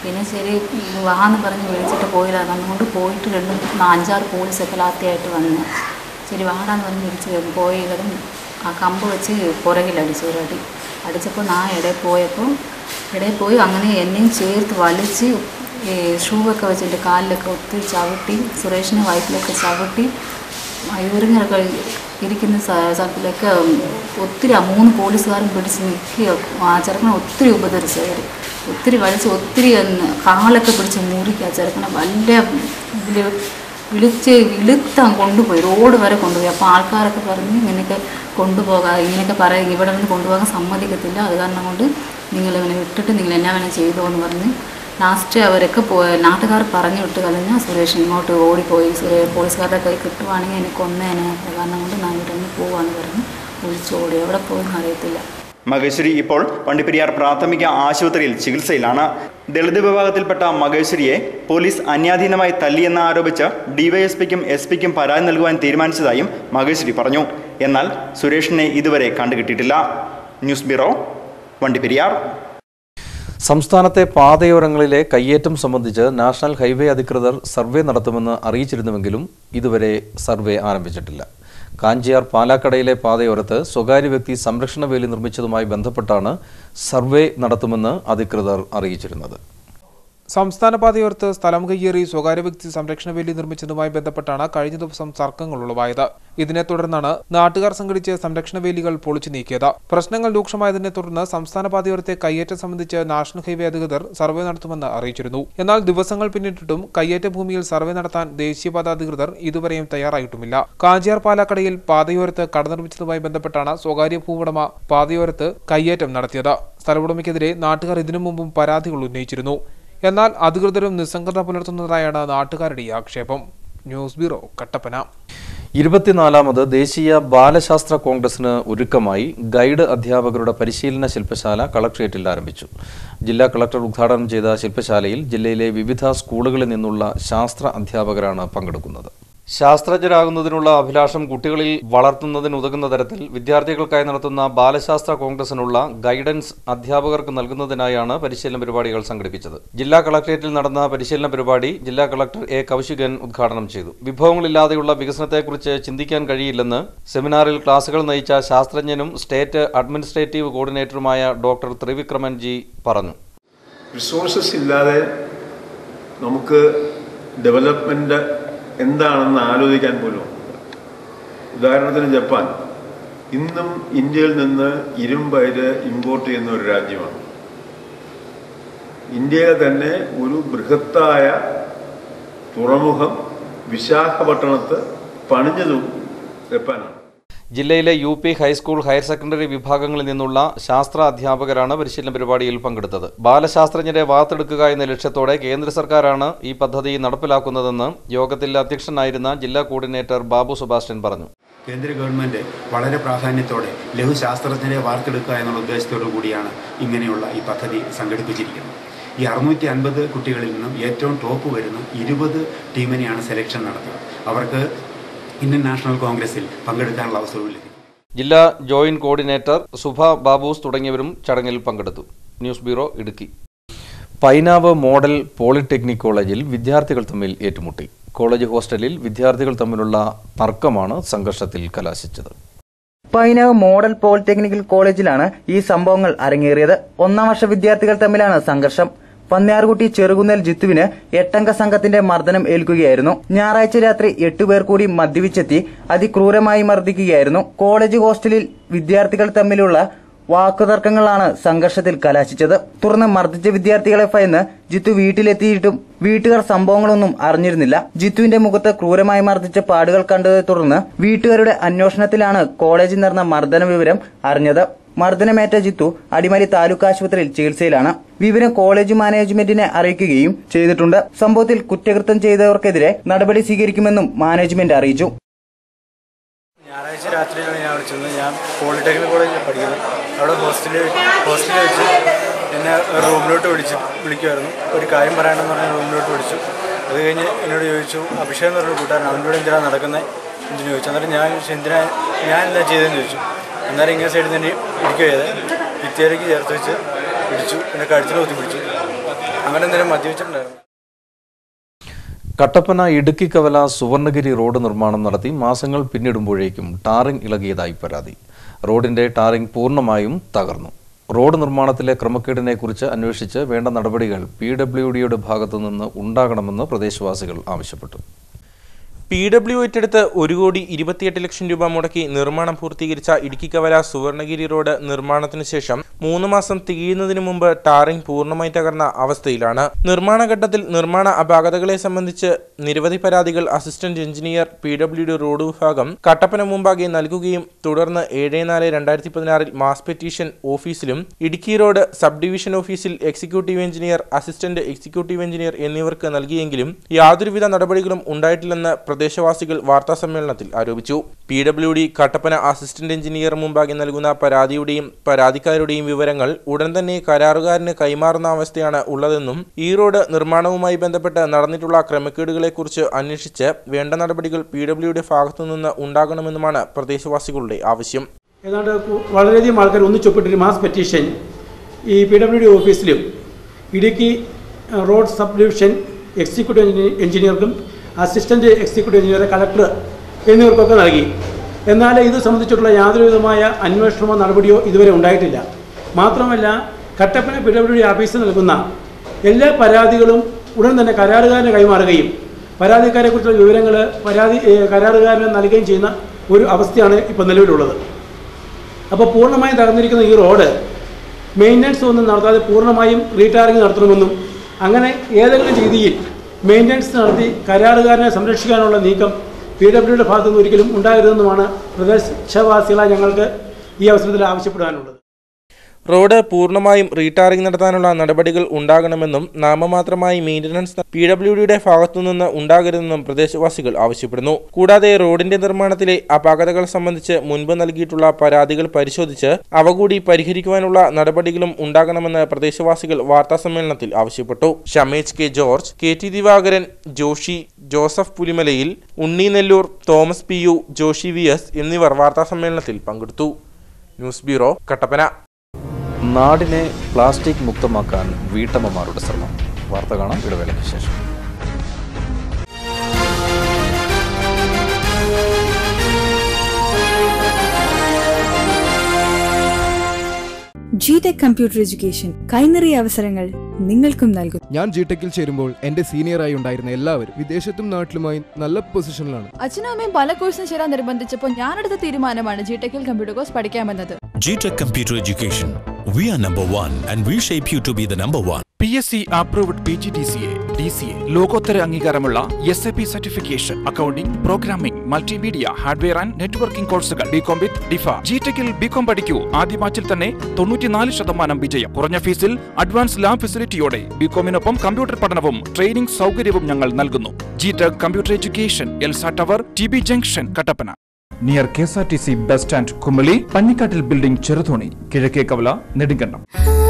S13: പിന്നെ ശരി വാന്ന് പറഞ്ഞ് വിളിച്ചിട്ട് പോയില്ല അതുകൊണ്ട് പോയിട്ട് രണ്ടും അഞ്ചാറ് പോലീസൊക്കെ ലാത്തിയായിട്ട് വന്ന് ശരി വാടാന്ന് പറഞ്ഞ് വിളിച്ച് പോയതും ആ കമ്പ് വെച്ച് പുറകിലടിച്ചു ഒരടി അടിച്ചപ്പോൾ ഞാൻ ഇടയിൽ പോയപ്പോൾ ഇടയിൽ പോയി അങ്ങനെ എന്നെയും ചേർത്ത് വലിച്ച് ഈ ഷൂ ഒക്കെ വെച്ചിട്ട് കാലിലൊക്കെ ഒത്തിരി ചവിട്ടി സുരേഷിനെ വയറ്റിലൊക്കെ ചവിട്ടി മയൂരിങ്ങൊക്കെ ഇരിക്കുന്ന സ്ഥ- സ്ഥലത്തിലൊക്കെ ഒത്തിരി ആ മൂന്ന് പോലീസുകാരും പിടിച്ച് നിൽക്കുക ആ ചെറുക്കനെ ഒത്തിരി ഉപദ്രവിച്ചു അവർ ഒത്തിരി വലിച്ച് ഒത്തിരി ഒന്ന് കാലൊക്കെ പിടിച്ച് മുറിക്കുക ആ ചെറുക്കനെ വലിയ ഇതിൽ വിളിച്ച് ഇളുത്താൻ കൊണ്ടുപോയി റോഡ് വരെ കൊണ്ടുപോയി അപ്പോൾ ആൾക്കാരൊക്കെ പറഞ്ഞ് ഇങ്ങനെയൊക്കെ കൊണ്ടുപോകാം ഇങ്ങനെയൊക്കെ പറയും ഇവിടെ നിന്ന് കൊണ്ടുപോകാൻ സമ്മതിക്കത്തില്ല അത് കാരണം കൊണ്ട് നിങ്ങൾ ഇവനെ വിട്ടിട്ട് നിങ്ങൾ എന്നാ വേണം ചെയ്തോ എന്ന് പറഞ്ഞ് ലാസ്റ്റ് അവരൊക്കെ പോയ നാട്ടുകാർ പറഞ്ഞു വിട്ട് കളഞ്ഞാൽ സുരേഷ് ഇങ്ങോട്ട് ഓടിപ്പോയി സുരേ പോലീസുകാരുടെ കൈ കിട്ടുവാണെങ്കിൽ എനിക്ക് കൊന്നേനെ അത് കാരണം കൊണ്ട് ഞാൻ ഇവിടെ നിന്ന് പോവാന്ന് പറഞ്ഞ് വിളിച്ച് ഓടി എവിടെ പോയെന്ന് അറിയത്തില്ല
S12: മഹേശ്വരി ഇപ്പോൾ വണ്ടിപ്പെരിയാർ പ്രാഥമിക ആശുപത്രിയിൽ ചികിത്സയിലാണ് ദളിത് വിഭാഗത്തിൽപ്പെട്ട മഹേശ്വരിയെ പോലീസ് അന്യാധീനമായി തല്ലിയെന്ന് ആരോപിച്ച് ഡിവൈഎസ്പിക്കും എസ് പിക്കും പരാതി നൽകുവാൻ തീരുമാനിച്ചതായും മഹേശ്വരി പറഞ്ഞു എന്നാൽ സുരേഷിനെ ഇതുവരെ കണ്ടുകിട്ടിയിട്ടില്ല ന്യൂസ് ബ്യൂറോ വണ്ടിപ്പെരിയാർ
S1: സംസ്ഥാനത്തെ പാതയോരങ്ങളിലെ കയ്യേറ്റം സംബന്ധിച്ച് നാഷണൽ ഹൈവേ അധികൃതർ സർവേ നടത്തുമെന്ന് അറിയിച്ചിരുന്നുവെങ്കിലും ഇതുവരെ സർവേ ആരംഭിച്ചിട്ടില്ല കാഞ്ചിയാർ പാലാക്കടയിലെ പാതയോരത്ത് സ്വകാര്യ വ്യക്തി സംരക്ഷണ വേലി നിർമ്മിച്ചതുമായി ബന്ധപ്പെട്ടാണ് സർവേ നടത്തുമെന്ന് അധികൃതർ അറിയിച്ചിരുന്നത്
S5: സംസ്ഥാന പാതയോർത്ത് സ്ഥലം കയ്യേറി സ്വകാര്യ വ്യക്തി സംരക്ഷണ വേലി നിർമ്മിച്ചതുമായി ബന്ധപ്പെട്ടാണ് കഴിഞ്ഞ ദിവസം തർക്കങ്ങൾ ഉളവായത് ഇതിനെ തുടർന്നാണ് നാട്ടുകാർ സംഘടിച്ച് സംരക്ഷണ വേലികൾ പൊളിച്ചു നീക്കിയത് പ്രശ്നങ്ങൾ രൂക്ഷമായതിനെ തുടർന്ന് സംസ്ഥാന പാതയോരത്തെ കയ്യേറ്റം സംബന്ധിച്ച് നാഷണൽ ഹൈവേ അധികൃതർ സർവേ നടത്തുമെന്ന് അറിയിച്ചിരുന്നു എന്നാൽ ദിവസങ്ങൾ പിന്നിട്ടിട്ടും കയ്യേറ്റ ഭൂമിയിൽ സർവേ നടത്താൻ ദേശീയപാത അധികൃതർ ഇതുവരെയും തയ്യാറായിട്ടുമില്ല കാഞ്ചിയാർ പാലക്കടയിൽ പാതയോരത്ത് കട നിർമ്മിച്ചതുമായി ബന്ധപ്പെട്ടാണ് സ്വകാര്യ ഭൂവുടമ പാതയോരത്ത് കയ്യേറ്റം നടത്തിയത് സ്ഥലമുടമയ്ക്കെതിരെ നാട്ടുകാർ ഇതിനു മുമ്പും പരാതികൾ ഉന്നയിച്ചിരുന്നു എന്നാൽ അധികൃതരും നിസ്സംഗത പുലർത്തുന്നതായാണ് നാട്ടുകാരുടെ ഈ ആക്ഷേപം ന്യൂസ് ബ്യൂറോ കട്ടപ്പന
S1: ഇരുപത്തിനാലാമത് ദേശീയ ബാലശാസ്ത്ര കോൺഗ്രസിന് ഒരുക്കമായി ഗൈഡ് അധ്യാപകരുടെ പരിശീലന ശില്പശാല കളക്ട്രേറ്റിൽ ആരംഭിച്ചു ജില്ലാ കളക്ടർ ഉദ്ഘാടനം ചെയ്ത ശില്പശാലയിൽ ജില്ലയിലെ വിവിധ സ്കൂളുകളിൽ നിന്നുള്ള ശാസ്ത്ര അധ്യാപകരാണ് പങ്കെടുക്കുന്നത് ശാസ്ത്രജ്ഞരാകുന്നതിനുള്ള അഭിലാഷം കുട്ടികളിൽ വളർത്തുന്നതിനുതകുന്ന തരത്തിൽ വിദ്യാർത്ഥികൾക്കായി നടത്തുന്ന ബാലശാസ്ത്ര കോൺഗ്രസിനുള്ള ഗൈഡൻസ് അധ്യാപകർക്ക് നൽകുന്നതിനായാണ് പരിശീലന പരിപാടികൾ സംഘടിപ്പിച്ചത് ജില്ലാ കളക്ടറേറ്റിൽ നടന്ന പരിശീലന പരിപാടി ജില്ലാ കളക്ടർ എ കൗശികൻ ഉദ്ഘാടനം ചെയ്തു വിഭവങ്ങളില്ലാതെയുള്ള വികസനത്തെക്കുറിച്ച് ചിന്തിക്കാൻ കഴിയില്ലെന്ന് സെമിനാറിൽ ക്ലാസുകൾ നയിച്ച ശാസ്ത്രജ്ഞനും സ്റ്റേറ്റ് അഡ്മിനിസ്ട്രേറ്റീവ് കോർഡിനേറ്ററുമായ ഡോക്ടർ ത്രിവിക്രമൻ ജി പറഞ്ഞു
S14: റിസോഴ്സസ് ഇല്ലാതെ നമുക്ക് ഡെവലപ്മെൻറ്റ് എന്താണെന്ന് ആലോചിക്കാൻ പോലും ഉദാഹരണത്തിന് ജപ്പാൻ ഇന്നും ഇന്ത്യയിൽ നിന്ന് ഇരുമ്പയിര് ഇമ്പോർട്ട് ചെയ്യുന്ന ഒരു രാജ്യമാണ് ഇന്ത്യയിലെ തന്നെ ഒരു ബൃഹത്തായ തുറമുഖം വിശാഖപട്ടണത്ത് പണിഞ്ഞതും ജപ്പാനാണ്
S1: ജില്ലയിലെ U P high school higher secondary വിഭാഗങ്ങളിൽ നിന്നുള്ള ശാസ്ത്ര അധ്യാപകരാണ് പരിശീലന പരിപാടിയിൽ പങ്കെടുത്തത് ബാലശാസ്ത്രജ്ഞരെ വാർത്തെടുക്കുക എന്ന ലക്ഷ്യത്തോടെ കേന്ദ്ര സർക്കാരാണ് ഈ പദ്ധതി നടപ്പിലാക്കുന്നതെന്ന് യോഗത്തിൽ അധ്യക്ഷനായിരുന്ന ജില്ലാ കോർഡിനേറ്റർ ബാബു സുഭാഷൻ പറഞ്ഞു
S15: കേന്ദ്ര ഗവൺമെൻറ് വളരെ പ്രാധാന്യത്തോടെ ലഘുശാസ്ത്രജ്ഞരെ വാർത്തെടുക്കുക എന്നുള്ള ഉദ്ദേശത്തോടു കൂടിയാണ് ഇങ്ങനെയുള്ള ഈ പദ്ധതി സംഘടിപ്പിച്ചിരിക്കുന്നത് ഈ അറുന്നൂറ്റി അൻപത് കുട്ടികളിൽ നിന്നും ഏറ്റവും ടോപ്പ് വരുന്ന ഇരുപത് ടീമിനെയാണ് സെലക്ഷൻ നടത്തുക അവർക്ക് ഇന്ത്യൻ നാഷണൽ കോൺഗ്രസിൽ പങ്കെടുക്കാനുള്ള അവസരവും ലഭിക്കും
S1: ജില്ലാ ജോയിന്റ് കോർഡിനേറ്റർ സുഭ ബാബൂസ് തുടങ്ങിയവരും ചടങ്ങിൽ പങ്കെടുത്തു news bureau Idukki Painavu model polytechnic കോളേജിൽ വിദ്യാർത്ഥികൾ തമ്മിൽ ഏറ്റുമുട്ടി കോളേജ് ഹോസ്റ്റലിൽ വിദ്യാർത്ഥികൾ തമ്മിലുള്ള തർക്കമാണ് സംഘർഷത്തിൽ കലാശിച്ചത്
S16: പൈനാവ് മോഡൽ പോളിടെക്നിക്കൽ കോളേജിലാണ് ഈ സംഭവങ്ങൾ അരങ്ങേറിയത് ഒന്നാം വർഷ വിദ്യാർത്ഥികൾ തമ്മിലാണ് സംഘർഷം പന്നിയാർകുട്ടി ചെറുകുന്നൽ ജിത്തുവിന് എട്ടംഗ സംഘത്തിന്റെ മർദ്ദനം ഏൽക്കുകയായിരുന്നു ഞായറാഴ്ച രാത്രി എട്ടുപേർ കൂടി മദ്യപിച്ചെത്തി അതിക്രൂരമായി മർദ്ദിക്കുകയായിരുന്നു കോളേജ് ഹോസ്റ്റലിൽ വിദ്യാർത്ഥികൾ തമ്മിലുള്ള വാക്കുതർക്കങ്ങളാണ് സംഘർഷത്തിൽ കലാശിച്ചത് തുടർന്ന് മർദ്ദിച്ച വിദ്യാർത്ഥികളെ ഭയന്ന് ജിത്തു വീട്ടിലെത്തിയിട്ടും വീട്ടുകാർ സംഭവങ്ങളൊന്നും അറിഞ്ഞിരുന്നില്ല ജിത്തുവിന്റെ മുഖത്ത് ക്രൂരമായി മർദ്ദിച്ച പാടുകൾ കണ്ടതിനെ തുടർന്ന് വീട്ടുകാരുടെ അന്വേഷണത്തിലാണ് കോളേജിൽ നടന്ന മർദ്ദന വിവരം അറിഞ്ഞത് മർദ്ദനമേറ്റ ജിത്തു അടിമാലി താലൂക്ക് ആശുപത്രിയിൽ ചികിത്സയിലാണ് വിവരം കോളേജ് മാനേജ്മെന്റിനെ അറിയിക്കുകയും ചെയ്തിട്ടുണ്ട് സംഭവത്തിൽ കുറ്റകൃത്യം ചെയ്തവർക്കെതിരെ നടപടി സ്വീകരിക്കുമെന്നും മാനേജ്മെന്റ് അറിയിച്ചു
S17: ഞായറാഴ്ച രാത്രിയാണ് ഞാൻ അവിടെ ചെന്നത് ഞാൻ പോളിടെക്നിക് കോളേജിൽ പഠിക്കുന്നത് അവിടെ ഹോസ്റ്റലിൽ ഹോസ്റ്റലിൽ വെച്ച് എന്നെ ഒരു റൂമിലോട്ട് വിളിച്ച് വിളിക്കുമായിരുന്നു ഒരു കാര്യം പറയാനെന്ന് പറഞ്ഞ് റൂമിലോട്ട് വിളിച്ചു അത് കഴിഞ്ഞ് എന്നോട് ചോദിച്ചു അഭിഷേക് എന്ന് പറഞ്ഞ കൂട്ടുകാരൻ അവൻ്റെ എന്തിനാണ് നടക്കുന്നത് എന്തിനു ചോദിച്ചു അന്നേരം ഞാൻ ചോദിച്ചു എന്തിനാ ഞാൻ എന്താ ചെയ്തതെന്ന് ചോദിച്ചു അന്നേരം ഇങ്ങനെ സൈഡിൽ തന്നെ ഇരിക്കുക ചെയ്ത് ഭിത്തിയിലേക്ക് ചേർത്ത് വെച്ച് പിടിച്ചു പിന്നെ കഴുത്തിൽ കുത്തി പിടിച്ചു അവനെന്തെങ്കിലും മദ്യപിച്ചിട്ടുണ്ടായിരുന്നു
S1: കട്ടപ്പന ഇടുക്കി കവല സുവർണഗിരി റോഡ് നിർമ്മാണം നടത്തി മാസങ്ങൾ പിന്നിടുമ്പോഴേക്കും ടാറിംഗ് ഇളകിയതായി പരാതി റോഡിന്റെ ടാറിംഗ് പൂർണ്ണമായും തകർന്നു റോഡ് നിർമ്മാണത്തിലെ ക്രമക്കേടിനെക്കുറിച്ച് അന്വേഷിച്ച് വേണ്ട നടപടികൾ പി ഡബ്ല്യു ഡിയുടെ ഭാഗത്തുനിന്ന് ഉണ്ടാകണമെന്ന് പ്രദേശവാസികൾ ആവശ്യപ്പെട്ടു
S6: പി ഡബ്ല്യു ഏറ്റെടുത്ത് ഒരു കോടി ഇരുപത്തിയെട്ട് ലക്ഷം രൂപ മുടക്കി നിർമ്മാണം പൂർത്തീകരിച്ച ഇടുക്കി കവല സുവർണഗിരി റോഡ് നിർമ്മാണത്തിന് ശേഷം മൂന്ന് മാസം തികയുന്നതിന് മുമ്പ് ടാറിംഗ് പൂർണ്ണമായി തകർന്ന അവസ്ഥയിലാണ് നിർമ്മാണ ഘട്ടത്തിൽ നിർമ്മാണ അപാകതകളെ സംബന്ധിച്ച് നിരവധി പരാതികൾ assistant engineer P W D road വിഭാഗം കട്ടപ്പന മുമ്പാകെ നൽകുകയും തുടർന്ന് ഏഴ് നാല് രണ്ടായിരത്തി പതിനാറിൽ മാസ് പെറ്റീഷൻ ഓഫീസിലും ഇടുക്കി റോഡ് സബ് ഡിവിഷൻ ഓഫീസിൽ executive engineer assistant executive engineer എന്നിവർക്ക് നൽകിയെങ്കിലും യാതൊരുവിധ നടപടികളും ഉണ്ടായിട്ടില്ലെന്ന് പ്രദേശവാസികൾ വാർത്താസമ്മേളനത്തിൽ ആരോപിച്ചു P W D Kattappana assistant engineer മുമ്പാകെ നൽകുന്ന പരാതിയുടെയും പരാതിക്കാരുടെയും വിവരങ്ങൾ ഉടൻ തന്നെ കരാറുകാരന് കൈമാറുന്ന അവസ്ഥയാണ് ഉള്ളതെന്നും ഈ റോഡ് നിർമ്മാണവുമായി ബന്ധപ്പെട്ട് നടന്നിട്ടുള്ള ക്രമക്കേടുകളെക്കുറിച്ച് അന്വേഷിച്ച് വേണ്ട നടപടികൾ പി ഡബ്ല്യു ഡി ഭാഗത്തുനിന്ന് ഉണ്ടാകണമെന്നുമാണ് പ്രദേശവാസികളുടെ ആവശ്യം
S18: ഏതാണ്ട് കു- വളരെയധികം ആൾക്കാർ ഒന്നിച്ചൊപ്പിട്ടൊരു മാസ് പെറ്റീഷൻ ഈ പി ഡബ്ല്യു ഡി ഓഫീസിലും Idukki uh, road sub division executive engineer- എഞ്ചിനീയർക്കും അസിസ്റ്റന്റ് എക്സിക്യൂട്ടീവ് എഞ്ചിനീയർ കളക്ടർ എന്നിവർക്കൊക്കെ നൽകി എന്നാൽ ഇത് സംബന്ധിച്ചിട്ടുള്ള യാതൊരു വിധമായ അന്വേഷണമോ നടപടിയോ ഇതുവരെ ഉണ്ടായിട്ടില്ല മാത്രമല്ല കട്ടപ്പന പി ഡബ്ല്യു ഡി ഓഫീസിൽ നൽകുന്ന എല്ലാ പരാതികളും ഉടൻ തന്നെ കരാറുകാരന് കൈമാറുകയും പരാതിക്കാരെക്കുറിച്ചുള്ള വിവരങ്ങൾ പരാതി ഏഹ്, കരാറുകാരന് നൽകുകയും ചെയ്യുന്ന ഒരു അവസ്ഥയാണ് ഇപ്പോൾ നിലവിലുള്ളത് അപ്പോൾ പൂർണ്ണമായും തകർന്നിരിക്കുന്ന ഈ റോഡ് മെയിൻ്റനൻസ് ഒന്നും നടത്താതെ പൂർണ്ണമായും റീടാറിങ് നടത്തണമെന്നും അങ്ങനെ ഏതെങ്കിലും രീതിയിൽ മെയിൻ്റനൻസ് നടത്തി കരാറുകാരനെ സംരക്ഷിക്കാനുള്ള നീക്കം പി ഡബ്ല്യുയുടെ ഭാഗത്തുനിന്ന് ഒരിക്കലും ഉണ്ടാകരുതെന്നുമാണ് പ്രദേശവാസികളായ ഞങ്ങൾക്ക് ഈ അവസരത്തിൽ ആവശ്യപ്പെടാനുള്ളത്
S6: റോഡ് പൂർണ്ണമായും റീടാറിംഗ് നടത്താനുള്ള നടപടികൾ ഉണ്ടാകണമെന്നും നാമമാത്രമായി മെയിന്റനൻസ് പി ഡബ്ല്യു ഡിയുടെ ഭാഗത്തുനിന്ന് ഉണ്ടാകരുതെന്നും പ്രദേശവാസികൾ ആവശ്യപ്പെടുന്നു കൂടാതെ റോഡിന്റെ നിർമ്മാണത്തിലെ അപാകതകൾ സംബന്ധിച്ച് മുൻപ് നൽകിയിട്ടുള്ള പരാതികൾ പരിശോധിച്ച് അവ കൂടി പരിഹരിക്കുവാനുള്ള നടപടികളും ഉണ്ടാകണമെന്ന് പ്രദേശവാസികൾ വാർത്താസമ്മേളനത്തിൽ ആവശ്യപ്പെട്ടു Shamej K George K T Divakaran Joshi Joseph പുലിമലയിൽ Unni Nellur Thomas P U Joshi V S എന്നിവർ വാർത്താസമ്മേളനത്തിൽ പങ്കെടുത്തു ന്യൂസ് ബ്യൂറോ കട്ടപ്പന
S1: നാടിനെ പ്ലാസ്റ്റിക് മുക്തമാക്കാൻ വീട്ടമ്മമാരുടെ ശ്രമം വാർത്ത കാണാം ഇടവേളയ്ക്ക് ശേഷം
S19: ജി ടെക് കമ്പ്യൂട്ടർ എഡ്യൂക്കേഷൻ കൈനിറിയ അവസരങ്ങൾ നിങ്ങൾക്കും നൽകുന്നു
S20: ഞാൻ ജിടെക്കിൽ ചേരുമ്പോൾ എന്റെ സീനിയറായി ഉണ്ടായിരുന്ന എല്ലാവരും വിദേശത്തും നാട്ടിലുമായി നല്ല പൊസിഷനിലാണ്
S21: അച്ഛനും അമ്മയും പല കോഴ്സിന് ചേരാൻ നിർബന്ധിച്ചപ്പോൾ ഞാനെടുത്ത തീരുമാനമാണ് ജി ടെക്കിൽ കമ്പ്യൂട്ടർ കോഴ്സ് പഠിക്കാമെന്നത്
S22: GTech Computer Education. We are number one and we shape you to be the number one.
S23: P S C approved P G D C A D C A ലോകോത്തര അംഗീകാരമുള്ള S A P certification accounting programming multimedia hardware and networking കോഴ്സുകൾ B com with ഡിഫ G ടെക്കിൽ B com പഠിക്കൂ ആദ്യ ബാച്ചിൽ തന്നെ തൊണ്ണൂറ്റിനാല് ശതമാനം വിജയം കുറഞ്ഞ ഫീസിൽ അഡ്വാൻസ് ലാബ് ഫെസിലിറ്റിയോടെ ബികോമിനൊപ്പം കമ്പ്യൂട്ടർ പഠനവും ട്രെയിനിംഗ് സൗകര്യവും ഞങ്ങൾ നൽകുന്നു G tech computer education Elsa tower T B junction Kattappana near K S R T C bus stand Kumily Panjikkattil building Cheruthoni കിഴക്കേ കവല നെടുങ്കണ്ടം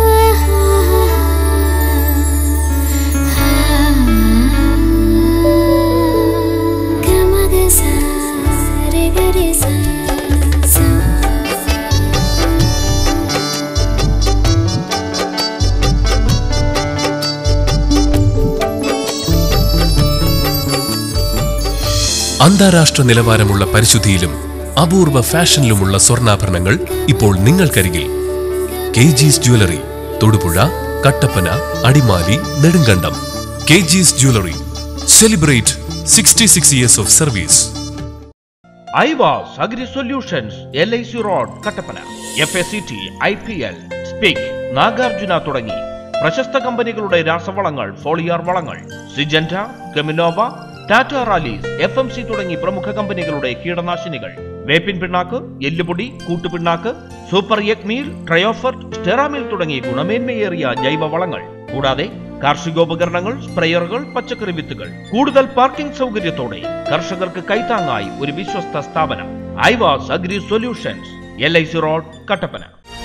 S3: അന്താരാഷ്ട്ര നിലവാരമുള്ള പരിശുദ്ധിയിലും അപൂർവ ഫാഷനിലുമുള്ള സ്വർണ്ണാഭരണങ്ങൾ ഇപ്പോൾ നിങ്ങൾക്കരികിൽ K ജീസ് jewellery Thodupuzha Kattappana Adimali Nedumkandam K ജീസ് jewellery celebrate sixty six years of service
S24: Ivas agri solutions L I C road Kattappana F S C T I P L SPIC Nagarjuna തുടങ്ങി പ്രശസ്ത കമ്പനികളുടെ രാസവളങ്ങൾ ഫോളിയാർ വളങ്ങൾ സിജന്റ Cheminova Tata Rallis F M C തുടങ്ങി പ്രമുഖ കമ്പനികളുടെ കീടനാശിനികൾ വേപ്പിൻ പിണ്ണാക്ക് എല്ലുപൊടി കൂട്ടുപിണ്ണാക്ക് സൂപ്പർ യഗ്മീൽ ട്രയോഫർട്ട് സ്റ്റെറാമിൽ തുടങ്ങി ഗുണമേന്മയേറിയ ജൈവ വളങ്ങൾ കൂടാതെ കാർഷികോപകരണങ്ങൾ സ്പ്രെയറുകൾ പച്ചക്കറി വിത്തുകൾ കൂടുതൽ പാർക്കിംഗ് സൗകര്യത്തോടെ കർഷകർക്ക് കൈത്താങ്ങായി ഒരു വിശ്വസ്ത സ്ഥാപനം Ivas agri solutions L I C road Kattappana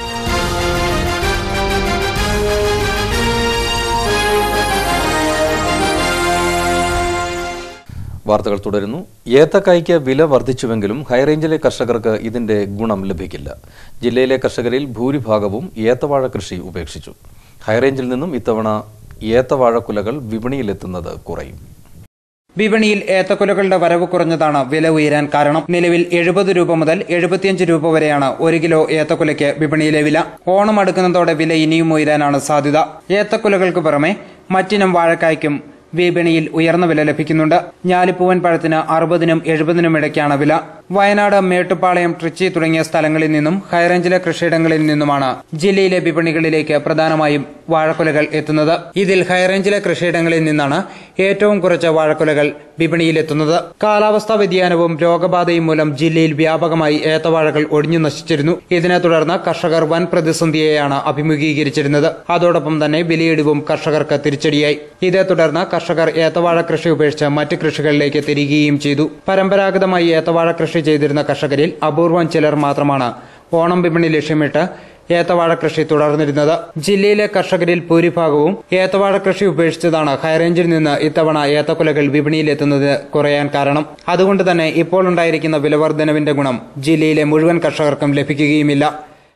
S1: വാർത്തകൾ തുടരുന്നു ഏത്തക്കായ്ക്ക് വില വർദ്ധിച്ചുവെങ്കിലും ഹൈറേഞ്ചിലെ കർഷകർക്ക് ഇതിന്റെ ഗുണം ലഭിക്കില്ല ജില്ലയിലെ കർഷകരിൽ ഭൂരിഭാഗവും ഏത്തവാഴ കൃഷി ഉപേക്ഷിച്ചു ഹൈറേഞ്ചിൽ നിന്നും ഇത്തവണ ഏത്തവാഴക്കുലകൾ വിപണിയിലെത്തുന്നത് കുറയും
S2: വിപണിയിൽ ഏത്തക്കുലകളുടെ വരവ് കുറഞ്ഞതാണ് വില ഉയരാൻ കാരണം നിലവിൽ എഴുപത് രൂപ മുതൽ എഴുപത്തിയഞ്ച് രൂപ വരെയാണ് ഒരു കിലോ ഏത്തക്കുലയ്ക്ക് വിപണിയിലെ വില ഓണം അടുക്കുന്നതോടെ വില ഇനിയും ഉയരാനാണ് സാധ്യത ഏത്തക്കുലകൾക്ക് പുറമെ മറ്റിനം വാഴക്കായ്ക്കും വിപണിയിൽ ഉയർന്ന വില ലഭിക്കുന്നുണ്ട് ഞാലിപ്പൂവൻ പഴത്തിന് അറുപതിനും എഴുപതിനും ഇടയ്ക്കാണ് വില വയനാട് മേട്ടുപ്പാളയം ട്രിച്ചി തുടങ്ങിയ സ്ഥലങ്ങളിൽ നിന്നും ഹൈറേഞ്ചിലെ കൃഷിയിടങ്ങളിൽ നിന്നുമാണ് ജില്ലയിലെ വിപണികളിലേക്ക് പ്രധാനമായും വാഴക്കുലകൾ എത്തുന്നത് ഇതിൽ ഹൈറേഞ്ചിലെ കൃഷിയിടങ്ങളിൽ നിന്നാണ് ഏറ്റവും കുറച്ച് വാഴക്കുലകൾ വിപണിയിലെത്തുന്നത് കാലാവസ്ഥാ വ്യതിയാനവും രോഗബാധയും മൂലം ജില്ലയിൽ വ്യാപകമായി ഏത്തവാഴകൾ ഒടിഞ്ഞു നശിച്ചിരുന്നു ഇതിനെ തുടർന്ന് കർഷകർ വൻ പ്രതിസന്ധിയെയാണ് അഭിമുഖീകരിച്ചിരുന്നത് അതോടൊപ്പം തന്നെ വിലയിടിവും കർഷകർക്ക് തിരിച്ചടിയായി ഇതേ തുടർന്ന് കർഷകർ ഏത്തവാഴ കൃഷി ഉപേക്ഷിച്ച് മറ്റ് കൃഷികളിലേക്ക് തിരികുകയും ചെയ്തു പരമ്പരാഗതമായി ഏത്തവാഴ കൃഷി ചെയ്തിരുന്ന കർഷകരിൽ അപൂർവം ചിലർ മാത്രമാണ് ഓണം വിപണി ലക്ഷ്യമിട്ട് ഏത്തവാഴ കൃഷി തുടർന്നിരുന്നത് ജില്ലയിലെ കർഷകരിൽ ഭൂരിഭാഗവും ഏത്തവാഴ കൃഷി ഉപേക്ഷിച്ചതാണ് ഹൈറേഞ്ചിൽ നിന്ന് ഇത്തവണ ഏത്തക്കുലകൾ വിപണിയിലെത്തുന്നത് കുറയാൻ കാരണം അതുകൊണ്ട് തന്നെ ഇപ്പോൾ ഉണ്ടായിരിക്കുന്ന വിലവർദ്ധനവിന്റെ ഗുണം ജില്ലയിലെ മുഴുവൻ കർഷകർക്കും ലഭിക്കുകയുമില്ല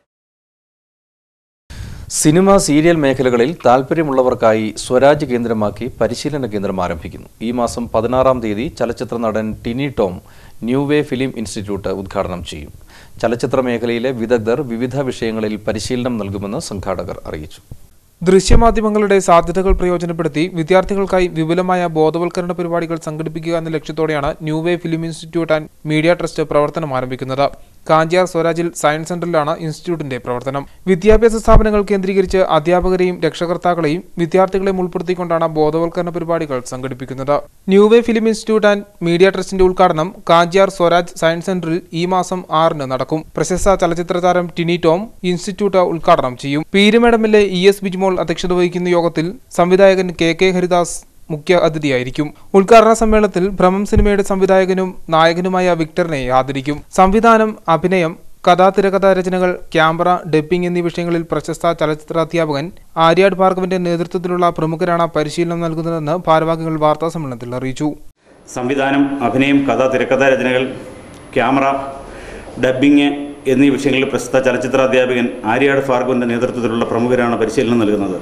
S1: സിനിമ സീരിയൽ മേഖലകളിൽ താൽപ്പര്യമുള്ളവർക്കായി സ്വരാജ് കേന്ദ്രമാക്കി പരിശീലന കേന്ദ്രം ആരംഭിക്കുന്നു ഈ മാസം പതിനാറാം തീയതി ചലച്ചിത്ര നടൻ Tiny Tom new way film institute ഉദ്ഘാടനം ചെയ്യും ചലച്ചിത്ര മേഖലയിലെ വിദഗ്ധർ വിവിധ വിഷയങ്ങളിൽ പരിശീലനം നൽകുമെന്ന് സംഘാടകർ അറിയിച്ചു
S5: ദൃശ്യമാധ്യമങ്ങളുടെ സാധ്യതകൾ പ്രയോജനപ്പെടുത്തി വിദ്യാർത്ഥികൾക്കായി വിപുലമായ ബോധവൽക്കരണ പരിപാടികൾ സംഘടിപ്പിക്കുക എന്ന ലക്ഷ്യത്തോടെയാണ് new way film institute and media trust പ്രവർത്തനം ആരംഭിക്കുന്നത് കാഞ്ചിയാർ സ്വരാജിൽ സയൻസ് സെന്ററിലാണ് ഇൻസ്റ്റിറ്റ്യൂട്ടിന്റെ പ്രവർത്തനം വിദ്യാഭ്യാസ സ്ഥാപനങ്ങൾ കേന്ദ്രീകരിച്ച് അധ്യാപകരെയും രക്ഷകർത്താക്കളെയും വിദ്യാർത്ഥികളെയും ഉൾപ്പെടുത്തിക്കൊണ്ടാണ് ബോധവൽക്കരണ പരിപാടികൾ സംഘടിപ്പിക്കുന്നത് new way film institute and media ട്രസ്റ്റിന്റെ ഉദ്ഘാടനം കാഞ്ചിയാർ സ്വരാജ് സയൻസ് സെന്ററിൽ ഈ മാസം ആറിന് നടക്കും പ്രശസ്ത ചലച്ചിത്ര താരം ടിനി ടോം ഇൻസ്റ്റിറ്റ്യൂട്ട് ഉദ്ഘാടനം ചെയ്യും പീരുമേഡമിലെ ഇ എസ് ബിജ്മോൾ അധ്യക്ഷത വഹിക്കുന്ന യോഗത്തിൽ സംവിധായകൻ കെ കെ ഹരിദാസ് മുഖ്യ അതിഥിയായിരിക്കും ഉദ്ഘാടന സമ്മേളനത്തിൽ ഭ്രമം സിനിമയുടെ സംവിധായകനും നായകനുമായ വിക്ടറിനെ ആദരിക്കും സംവിധാനം അഭിനയം കഥാ തിരക്കഥാ രചനകൾ ക്യാമറ ഡബ്ബിംഗ് എന്നീ വിഷയങ്ങളിൽ പ്രശസ്ത ചലച്ചിത്ര അധ്യാപകൻ ആര്യാഡ് ഭാർഗവന്റെ നേതൃത്വത്തിലുള്ള പ്രമുഖരാണ് പരിശീലനം നൽകുന്നതെന്ന് ഭാരവാഹികൾ വാർത്താ സമ്മേളനത്തിൽ അറിയിച്ചു
S4: സംവിധാനം അഭിനയം കഥ തിരക്കഥാ രചനകൾ ക്യാമറ ഡബ്ബിംഗ് എന്നീ വിഷയങ്ങളിൽ പ്രസിദ്ധ ചലച്ചിത്ര അധ്യാപകൻ ആര്യാട് ഭാർഗവന്റെ നേതൃത്വത്തിലുള്ള പ്രമുഖരാണ് പരിശീലനം നൽകുന്നത്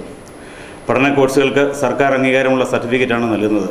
S4: പഠന കോഴ്സുകൾക്ക് സർക്കാർ അംഗീകാരമുള്ള സർട്ടിഫിക്കറ്റാണ് നൽകുന്നത്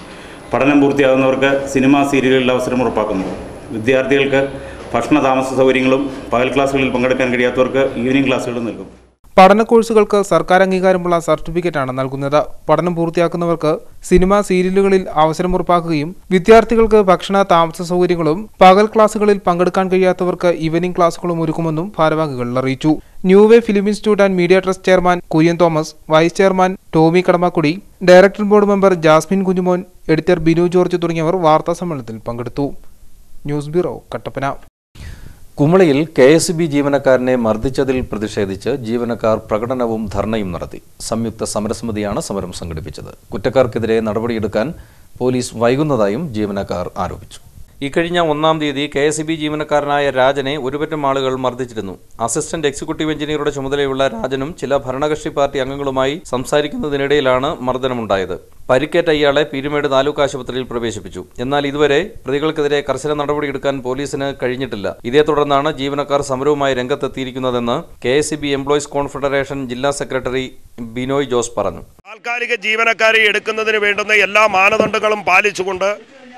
S4: പഠനം പൂർത്തിയാകുന്നവർക്ക് സിനിമാ സീരിയലുകളിൽ അവസരം ഉറപ്പാക്കുന്നു വിദ്യാർത്ഥികൾക്ക് ഭക്ഷണ താമസ സൗകര്യങ്ങളും പകൽ ക്ലാസ്സുകളിൽ പങ്കെടുക്കാൻ കഴിയാത്തവർക്ക് ഈവനിംഗ് ക്ലാസ്സുകളും നൽകും
S5: പഠന കോഴ്സുകൾക്ക് സർക്കാർ അംഗീകാരമുള്ള സർട്ടിഫിക്കറ്റാണ് നൽകുന്നത് പഠനം പൂർത്തിയാക്കുന്നവർക്ക് സിനിമ സീരിയലുകളിൽ അവസരം ഉറപ്പാക്കുകയും വിദ്യാർത്ഥികൾക്ക് ഭക്ഷണ താമസ സൗകര്യങ്ങളും പകൽ ക്ലാസുകളിൽ പങ്കെടുക്കാൻ കഴിയാത്തവർക്ക് ഈവനിംഗ് ക്ലാസുകളും ഒരുക്കുമെന്നും ഭാരവാഹികൾ അറിയിച്ചു new way film institute and media trust chairman Kurian Thomas vice chairman Tomy Kadamakudy director board member Jasmine Kunjumon editor Binu George തുടങ്ങിയവർ വാർത്താ സമ്മേളനത്തിൽ പങ്കെടുത്തു ന്യൂസ് ബ്യൂറോ കട്ടപ്പന
S1: കുമളിയിൽ കെ എസ് ബി ജീവനക്കാരനെ മർദ്ദിച്ചതിൽ പ്രതിഷേധിച്ച് ജീവനക്കാർ പ്രകടനവും ധർണയും നടത്തി സംയുക്ത സമരസമിതിയാണ് സമരം സംഘടിപ്പിച്ചത് കുറ്റക്കാർക്കെതിരെ നടപടിയെടുക്കാൻ പോലീസ് വൈകുന്നതായും ജീവനക്കാർ ആരോപിച്ചു ഇക്കഴിഞ്ഞ ഒന്നാം തീയതി കെ എസ് ബി ജീവനക്കാരനായ രാജനെ ഒരുപറ്റം ആളുകൾ മർദ്ദിച്ചിരുന്നു അസിസ്റ്റന്റ് എക്സിക്യൂട്ടീവ് എഞ്ചിനീയറുടെ ചുമതലയുള്ള രാജനും ചില ഭരണകക്ഷി പാർട്ടി അംഗങ്ങളുമായി സംസാരിക്കുന്നതിനിടയിലാണ് മർദ്ദനമുണ്ടായത് പരിക്കേറ്റ ഇയാളെ പീരുമേട് താലൂക്ക് ആശുപത്രിയിൽ പ്രവേശിപ്പിച്ചു എന്നാൽ ഇതുവരെ പ്രതികൾക്കെതിരെ കർശന നടപടിയെടുക്കാൻ പോലീസിന് കഴിഞ്ഞിട്ടില്ല ഇതേ തുടർന്നാണ് ജീവനക്കാർ സമരവുമായി രംഗത്തെത്തിയിരിക്കുന്നതെന്ന് K S B employees confederation ജില്ലാ സെക്രട്ടറി ബിനോയ് ജോസ് പറഞ്ഞു
S7: താൽക്കാലിക ജീവനക്കാരെ എടുക്കുന്നതിന് വേണ്ടുന്ന എല്ലാ മാനദണ്ഡങ്ങളും പാലിച്ചുകൊണ്ട്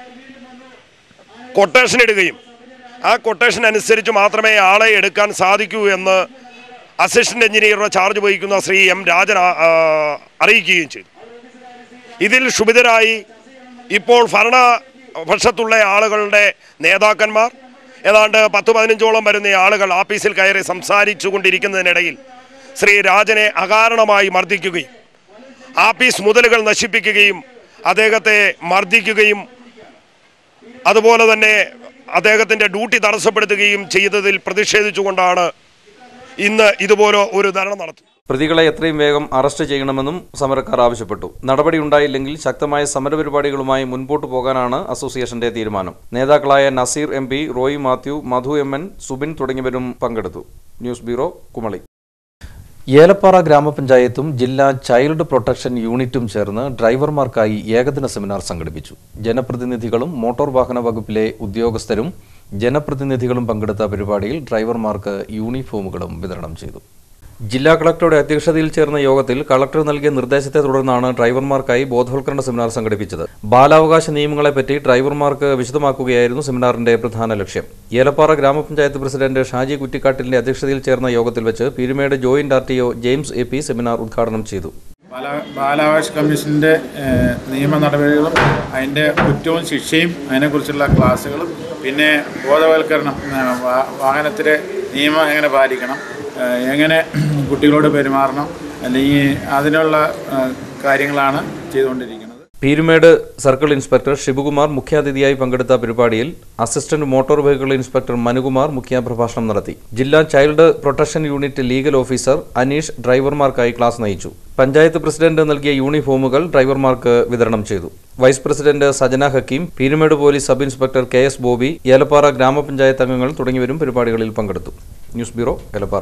S7: കൊട്ടേഷൻ ഇടുകയും ആ കൊട്ടേഷൻ അനുസരിച്ച് മാത്രമേ ആളെ എടുക്കാൻ സാധിക്കൂ എന്ന് അസിസ്റ്റന്റ് എഞ്ചിനീയറുടെ ചാർജ് വഹിക്കുന്ന ശ്രീ എം രാജൻ ആ- ആ, അറിയിക്കുകയും ചെയ്തു ഇതിൽ ക്ഷുഭിതരായി ഇപ്പോൾ ഭരണപക്ഷത്തുള്ള ആളുകളുടെ നേതാക്കന്മാർ ഏതാണ്ട് പത്ത് പതിനഞ്ചോളം വരുന്ന ആളുകൾ ആഫീസിൽ കയറി സംസാരിച്ചു കൊണ്ടിരിക്കുന്നതിനിടയിൽ ശ്രീ രാജനെ അകാരണമായി മർദ്ദിക്കുകയും ആഫീസ് മുതലുകൾ നശിപ്പിക്കുകയും അദ്ദേഹത്തെ മർദ്ദിക്കുകയും അതുപോലെ തന്നെ അദ്ദേഹത്തിൻ്റെ ഡ്യൂട്ടി തടസ്സപ്പെടുത്തുകയും ചെയ്തതിൽ പ്രതിഷേധിച്ചുകൊണ്ടാണ് ഇന്ന് ഇതുപോലെ ഒരു ധരണം നടത്തുന്നത്
S1: പ്രതികളെ എത്രയും വേഗം അറസ്റ്റ് ചെയ്യണമെന്നും സമരക്കാർ ആവശ്യപ്പെട്ടു നടപടി ഉണ്ടായില്ലെങ്കിൽ ശക്തമായ സമരപരിപാടികളുമായി മുൻപോട്ടു പോകാനാണ് അസോസിയേഷന്റെ തീരുമാനം നേതാക്കളായ Naseer M P Roy Mathew Madhu M N Subin തുടങ്ങിയവരും പങ്കെടുത്തു ന്യൂസ് ബ്യൂറോ കുമളി ഏലപ്പാറ ഗ്രാമപഞ്ചായത്തും ജില്ലാ ചൈൽഡ് പ്രൊട്ടക്ഷൻ യൂണിറ്റും ചേർന്ന് ഡ്രൈവർമാർക്കായി ഏകദിന സെമിനാർ സംഘടിപ്പിച്ചു ജനപ്രതിനിധികളും മോട്ടോർ വാഹന വകുപ്പിലെ ഉദ്യോഗസ്ഥരും ജനപ്രതിനിധികളും പങ്കെടുത്ത പരിപാടിയിൽ ഡ്രൈവർമാർക്ക് യൂണിഫോമുകളും വിതരണം ചെയ്തു ജില്ലാ കളക്ടറുടെ അധ്യക്ഷതയിൽ ചേർന്ന യോഗത്തിൽ കളക്ടർ നൽകിയ നിർദ്ദേശത്തെ തുടർന്നാണ് ഡ്രൈവർമാർക്കായി ബോധവൽക്കരണ സെമിനാർ സംഘടിപ്പിച്ചത് ബാലാവകാശ നിയമങ്ങളെപ്പറ്റി ഡ്രൈവർമാർക്ക് വിശദമാക്കുകയായിരുന്നു സെമിനാറിന്റെ പ്രധാന ലക്ഷ്യം ഏലപ്പാറ ഗ്രാമപഞ്ചായത്ത് പ്രസിഡന്റ് ഷാജി കുറ്റിക്കാട്ടിലിന്റെ അധ്യക്ഷതയിൽ ചേർന്ന യോഗത്തിൽ വെച്ച് Peermade joint R T O James A P seminar ഉദ്ഘാടനം ചെയ്തു
S8: ബാല ബാലാവകാശ കമ്മീഷൻ്റെ ഏഹ്, നിയമ നടപടികളും അതിൻ്റെ കുറ്റവും ശിക്ഷയും അതിനെക്കുറിച്ചുള്ള ക്ലാസ്സുകളും പിന്നെ ബോധവൽക്കരണം ഏഹ്, വാ- വാഹനത്തിലെ നിയമം എങ്ങനെ പാലിക്കണം ഏഹ്, എങ്ങനെ കുട്ടികളോട് പെരുമാറണം അല്ലെങ്കിൽ അതിനുള്ള ഏഹ്, കാര്യങ്ങളാണ് ചെയ്തുകൊണ്ടിരിക്കുന്നത്
S1: പീരുമേട് സർക്കിൾ ഇൻസ്പെക്ടർ ശിവകുമാർ മുഖ്യാതിഥിയായി പങ്കെടുത്ത പരിപാടിയിൽ assistant motor vehicle inspector Manukumar മുഖ്യപ്രഭാഷണം നടത്തി ജില്ലാ child protection unit legal officer Aneesh ഡ്രൈവർമാർക്കായി ക്ലാസ് നയിച്ചു പഞ്ചായത്ത് പ്രസിഡന്റ് നൽകിയ യൂണിഫോമുകൾ ഡ്രൈവർമാർക്ക് വിതരണം ചെയ്തു vice president Sajana Hakkim Peermade police sub inspector K S Bobby Elappara ഗ്രാമപഞ്ചായത്ത് അംഗങ്ങൾ തുടങ്ങിയവരും പരിപാടികളിൽ പങ്കെടുത്തു news bureau Elappara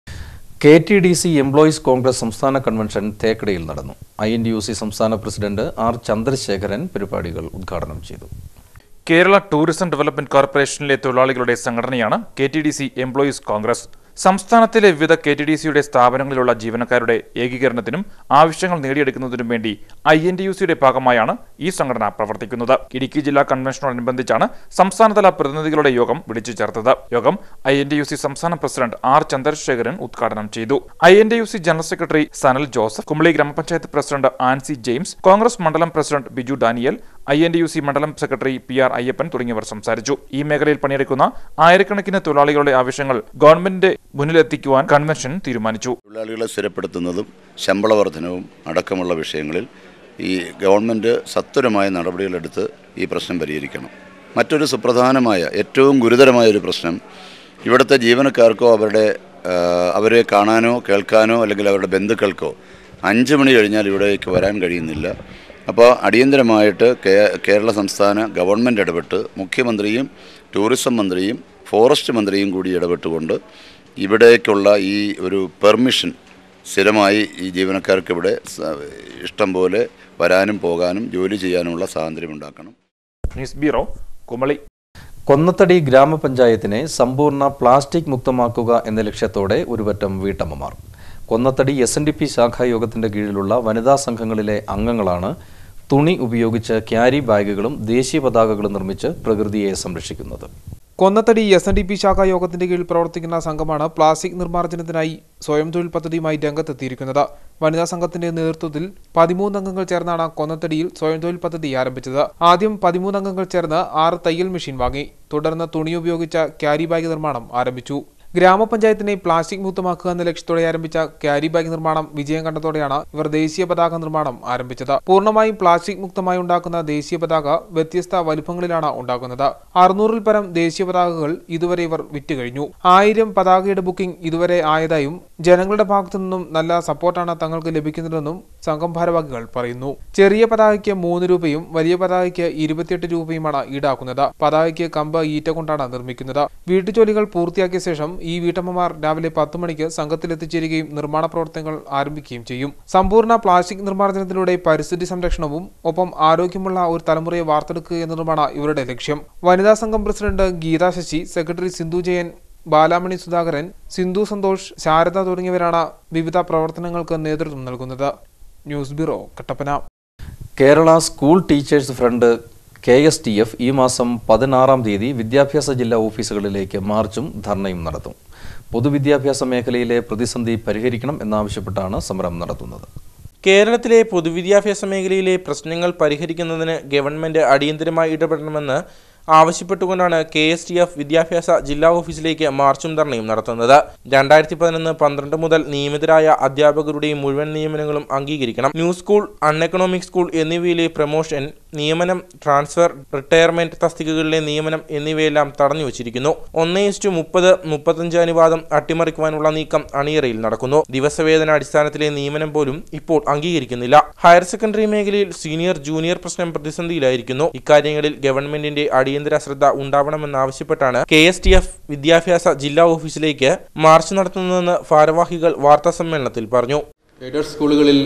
S1: K T D C employees congress സംസ്ഥാന കൺവെൻഷൻ തേക്കടിയിൽ നടന്നു I N D U C സംസ്ഥാന പ്രസിഡന്റ് ആർ ചന്ദ്രശേഖരൻ പരിപാടികൾ ഉദ്ഘാടനം ചെയ്തു
S9: കേരള ടൂറിസം ഡെവലപ്മെന്റ് കോർപ്പറേഷനിലെ തൊഴിലാളികളുടെ സംഘടനയാണ് K T D C employees congress സംസ്ഥാനത്തിലെ വിവിധ കെ ടി ഡി സിയുടെ സ്ഥാപനങ്ങളിലുള്ള ജീവനക്കാരുടെ ഏകീകരണത്തിനും ആവശ്യങ്ങൾ നേടിയെടുക്കുന്നതിനും വേണ്ടി ഐ എൻ ടി യു സിയുടെ ഭാഗമായാണ് ഈ സംഘടന പ്രവർത്തിക്കുന്നത് ഇടുക്കി ജില്ലാ കൺവെൻഷനോടനുബന്ധിച്ചാണ് സംസ്ഥാനതല പ്രതിനിധികളുടെ യോഗം വിളിച്ചു ചേർത്തത് യോഗം I N T U C സംസ്ഥാന പ്രസിഡന്റ് ആർ ചന്ദ്രശേഖരൻ ഉദ്ഘാടനം ചെയ്തു I N T U C general secretary Sanal Joseph Kumily ഗ്രാമപഞ്ചായത്ത് പ്രസിഡന്റ് ആൻസി ജെയിംസ് കോൺഗ്രസ് മണ്ഡലം president Biju Daniel I N T U C മണ്ഡലം സെക്രട്ടറി പി ആർ അയ്യപ്പൻ തുടങ്ങിയവർ സംസാരിച്ചു ഈ മേഖലയിൽ പണിയെടുക്കുന്ന ആയിരക്കണക്കിന് തൊഴിലാളികളുടെ ആവശ്യങ്ങൾ ഗവൺമെന്റിന്റെ മുന്നിലെത്തിക്കുവാൻ കൺവെൻഷൻ തീരുമാനിച്ചു
S10: തൊഴിലാളികളെ സ്ഥിരപ്പെടുത്തുന്നതും ശമ്പള വർധനവും അടക്കമുള്ള വിഷയങ്ങളിൽ ഈ ഗവൺമെൻറ് സത്വരമായ നടപടികളെടുത്ത് ഈ പ്രശ്നം പരിഹരിക്കണം മറ്റൊരു സുപ്രധാനമായ ഏറ്റവും ഗുരുതരമായ ഒരു പ്രശ്നം ഇവിടുത്തെ ജീവനക്കാർക്കോ അവരുടെ ആ, അവരെ കാണാനോ കേൾക്കാനോ അല്ലെങ്കിൽ അവരുടെ ബന്ധുക്കൾക്കോ അഞ്ച് മണി കഴിഞ്ഞാൽ ഇവിടേക്ക് വരാൻ കഴിയുന്നില്ല അപ്പോൾ അടിയന്തരമായിട്ട് കേ- കേരള സംസ്ഥാന ഗവൺമെൻറ് ഇടപെട്ട് മുഖ്യമന്ത്രിയും ടൂറിസം മന്ത്രിയും ഫോറസ്റ്റ് മന്ത്രിയും കൂടി ഇടപെട്ടുകൊണ്ട് ഇവിടേക്കുള്ള ഈ ഒരു പെർമിഷൻ സ്ഥിരമായി ഈ ജീവനക്കാർക്ക് ഇവിടെ സ- ഇഷ്ടം പോലെ വരാനും പോകാനും ജോലി ചെയ്യാനുമുള്ള സ്വാതന്ത്ര്യം ഉണ്ടാക്കണം
S9: ന്യൂസ് ബ്യൂറോ കുമളി
S1: കൊന്നത്തടി ഗ്രാമപഞ്ചായത്തിനെ സമ്പൂർണ്ണ പ്ലാസ്റ്റിക് മുക്തമാക്കുക എന്ന ലക്ഷ്യത്തോടെ ഒരുപറ്റം വീട്ടമ്മമാർ Konnathady S N D P ശാഖായോഗത്തിന്റെ കീഴിലുള്ള വനിതാ സംഘങ്ങളിലെ അംഗങ്ങളാണ് തുണി ഉപയോഗിച്ച് ക്യാരി ബാഗുകളും ദേശീയ പതാകകളും നിർമ്മിച്ച് പ്രകൃതിയെ സംരക്ഷിക്കുന്നത്
S5: Konnathady S N D P ശാഖാ യോഗത്തിന്റെ കീഴിൽ പ്രവർത്തിക്കുന്ന സംഘമാണ് പ്ലാസ്റ്റിക് നിർമ്മാർജ്ജനത്തിനായി സ്വയം തൊഴിൽ പദ്ധതിയുമായി രംഗത്തെത്തിയിരിക്കുന്നത് വനിതാ സംഘത്തിന്റെ നേതൃത്വത്തിൽ പതിമൂന്ന് അംഗങ്ങൾ ചേർന്നാണ് കൊന്നത്തടിയിൽ സ്വയം തൊഴിൽ പദ്ധതി ആരംഭിച്ചത് ആദ്യം പതിമൂന്ന് അംഗങ്ങൾ ചേർന്ന് ആറ് തയ്യൽ മെഷീൻ വാങ്ങി തുടർന്ന് തുണി ഉപയോഗിച്ച ക്യാരി ബാഗ് നിർമ്മാണം ആരംഭിച്ചു ഗ്രാമപഞ്ചായത്തിനെ പ്ലാസ്റ്റിക് മുക്തമാക്കുക എന്ന ലക്ഷ്യത്തോടെ ആരംഭിച്ച ക്യാരി ബാഗ് നിർമ്മാണം വിജയം കണ്ടതോടെയാണ് ഇവർ ദേശീയ പതാക നിർമ്മാണം ആരംഭിച്ചത് പൂർണ്ണമായും പ്ലാസ്റ്റിക് മുക്തമായി ഉണ്ടാക്കുന്ന ദേശീയ പതാക വ്യത്യസ്ത വലുപ്പങ്ങളിലാണ് ഉണ്ടാക്കുന്നത് അറുന്നൂറിൽ പരം ദേശീയ പതാകകൾ ഇതുവരെ ഇവർ വിറ്റുകഴിഞ്ഞു ആയിരം പതാകയുടെ ബുക്കിംഗ് ഇതുവരെ ആയതായും ജനങ്ങളുടെ ഭാഗത്തു നിന്നും നല്ല സപ്പോർട്ടാണ് തങ്ങൾക്ക് ലഭിക്കുന്നതെന്നും സംഘം ഭാരവാഹികൾ പറയുന്നു ചെറിയ പതാകയ്ക്ക് മൂന്ന് രൂപയും വലിയ പതാകയ്ക്ക് ഇരുപത്തിയെട്ട് രൂപയുമാണ് ഈടാക്കുന്നത് പതാകയ്ക്ക് കമ്പ് ഈറ്റ കൊണ്ടാണ് നിർമ്മിക്കുന്നത് വീട്ടുജോലികൾ പൂർത്തിയാക്കിയ ശേഷം ഈ വീട്ടമ്മമാർ രാവിലെ പത്ത് മണിക്ക് സംഘത്തിലെത്തിച്ചേരുകയും നിർമ്മാണ പ്രവർത്തനങ്ങൾ ആരംഭിക്കുകയും ചെയ്യും സമ്പൂർണ്ണ പ്ലാസ്റ്റിക് നിർമ്മാർജ്ജനത്തിലൂടെ പരിസ്ഥിതി സംരക്ഷണവും ഒപ്പം ആരോഗ്യമുള്ള ഒരു തലമുറയെ വാർത്തെടുക്കുക എന്നതുമാണ് ഇവരുടെ ലക്ഷ്യം വനിതാ സംഘം പ്രസിഡന്റ് ഗീതാ ശശി സെക്രട്ടറി സിന്ധു ജയൻ ബാലാമണി സുധാകരൻ സിന്ധു സന്തോഷ് ശാരദ തുടങ്ങിയവരാണ് വിവിധ പ്രവർത്തനങ്ങൾക്ക് നേതൃത്വം നൽകുന്നത് news bureau Kattappana
S1: Kerala school teachers front K S T F ഈ മാസം പതിനാറാം തീയതി വിദ്യാഭ്യാസ ജില്ലാ ഓഫീസുകളിലേക്ക് മാർച്ചും ധർണയും നടത്തും പൊതുവിദ്യാഭ്യാസ മേഖലയിലെ പ്രതിസന്ധി പരിഹരിക്കണം എന്നാവശ്യപ്പെട്ടാണ് സമരം നടത്തുന്നത്
S6: കേരളത്തിലെ പൊതുവിദ്യാഭ്യാസ മേഖലയിലെ പ്രശ്നങ്ങൾ പരിഹരിക്കുന്നതിന് ഗവൺമെന്റ് അടിയന്തരമായി ഇടപെടണമെന്ന് ആവശ്യപ്പെട്ടുകൊണ്ടാണ് കെ എസ് ടി എഫ് വിദ്യാഭ്യാസ ജില്ലാ ഓഫീസിലേക്ക് മാർച്ചും ധർണയും നടത്തുന്നത് രണ്ടായിരത്തി പതിനൊന്ന് പന്ത്രണ്ട് മുതൽ നിയമിതരായ അധ്യാപകരുടെ മുഴുവൻ നിയമനങ്ങളും അംഗീകരിക്കണം ന്യൂ സ്കൂൾ അൺഎക്കണോമിക് സ്കൂൾ എന്നിവയിലെ പ്രൊമോഷൻ നിയമനം ട്രാൻസ്ഫർ റിട്ടയർമെന്റ് തസ്തികകളിലെ നിയമനം എന്നിവയെല്ലാം തടഞ്ഞു വച്ചിരിക്കുന്നു ഒന്ന് ഇസ്റ്റു മുപ്പത് മുപ്പത്തഞ്ച് അനുവാദം അട്ടിമറിക്കുവാനുള്ള നീക്കം അണിയറയിൽ നടക്കുന്നു ദിവസവേതന അടിസ്ഥാനത്തിലെ നിയമനം പോലും ഇപ്പോൾ അംഗീകരിക്കുന്നില്ല ഹയർ സെക്കൻഡറി മേഖലയിൽ സീനിയർ ജൂനിയർ പ്രശ്നം പ്രതിസന്ധിയിലായിരിക്കുന്നു ഇക്കാര്യങ്ങളിൽ ഗവൺമെന്റിന്റെ അടിയന്തര ശ്രദ്ധ ഉണ്ടാവണമെന്നാവശ്യപ്പെട്ടാണ് കെ എസ് ടി എഫ് വിദ്യാഭ്യാസ ജില്ലാ ഓഫീസിലേക്ക് മാർച്ച് നടത്തുന്നതെന്ന് ഭാരവാഹികൾ വാർത്താ സമ്മേളനത്തിൽ പറഞ്ഞു
S11: എയ്ഡഡ് സ്കൂളുകളിൽ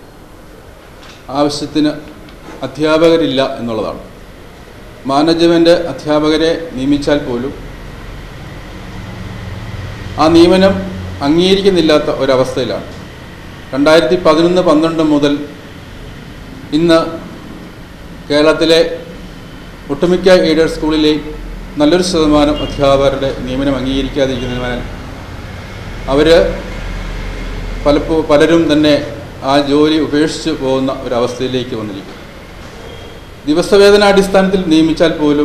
S11: ആവശ്യത്തിന് അധ്യാപകരില്ല എന്നുള്ളതാണ് മാനേജ്മെൻറ്റ് അധ്യാപകരെ നിയമിച്ചാൽ പോലും ആ നിയമനം അംഗീകരിക്കുന്നില്ലാത്ത ഒരവസ്ഥയിലാണ് രണ്ടായിരത്തി പതിനൊന്ന് പന്ത്രണ്ട് മുതൽ ഇന്ന് കേരളത്തിലെ ഒട്ടുമിക്ക എയ്ഡഡ് സ്കൂളിലെ നല്ലൊരു ശതമാനം അധ്യാപകരുടെ നിയമനം അംഗീകരിക്കാതിരിക്കുന്നതിനാൽ അവർ പലപ്പോ പലരും തന്നെ ആ ജോലി ഉപേക്ഷിച്ച് പോകുന്ന ഒരവസ്ഥയിലേക്ക് വന്നിരിക്കും ദിവസവേതനാടിസ്ഥാനത്തിൽ നിയമിച്ചാൽ പോലും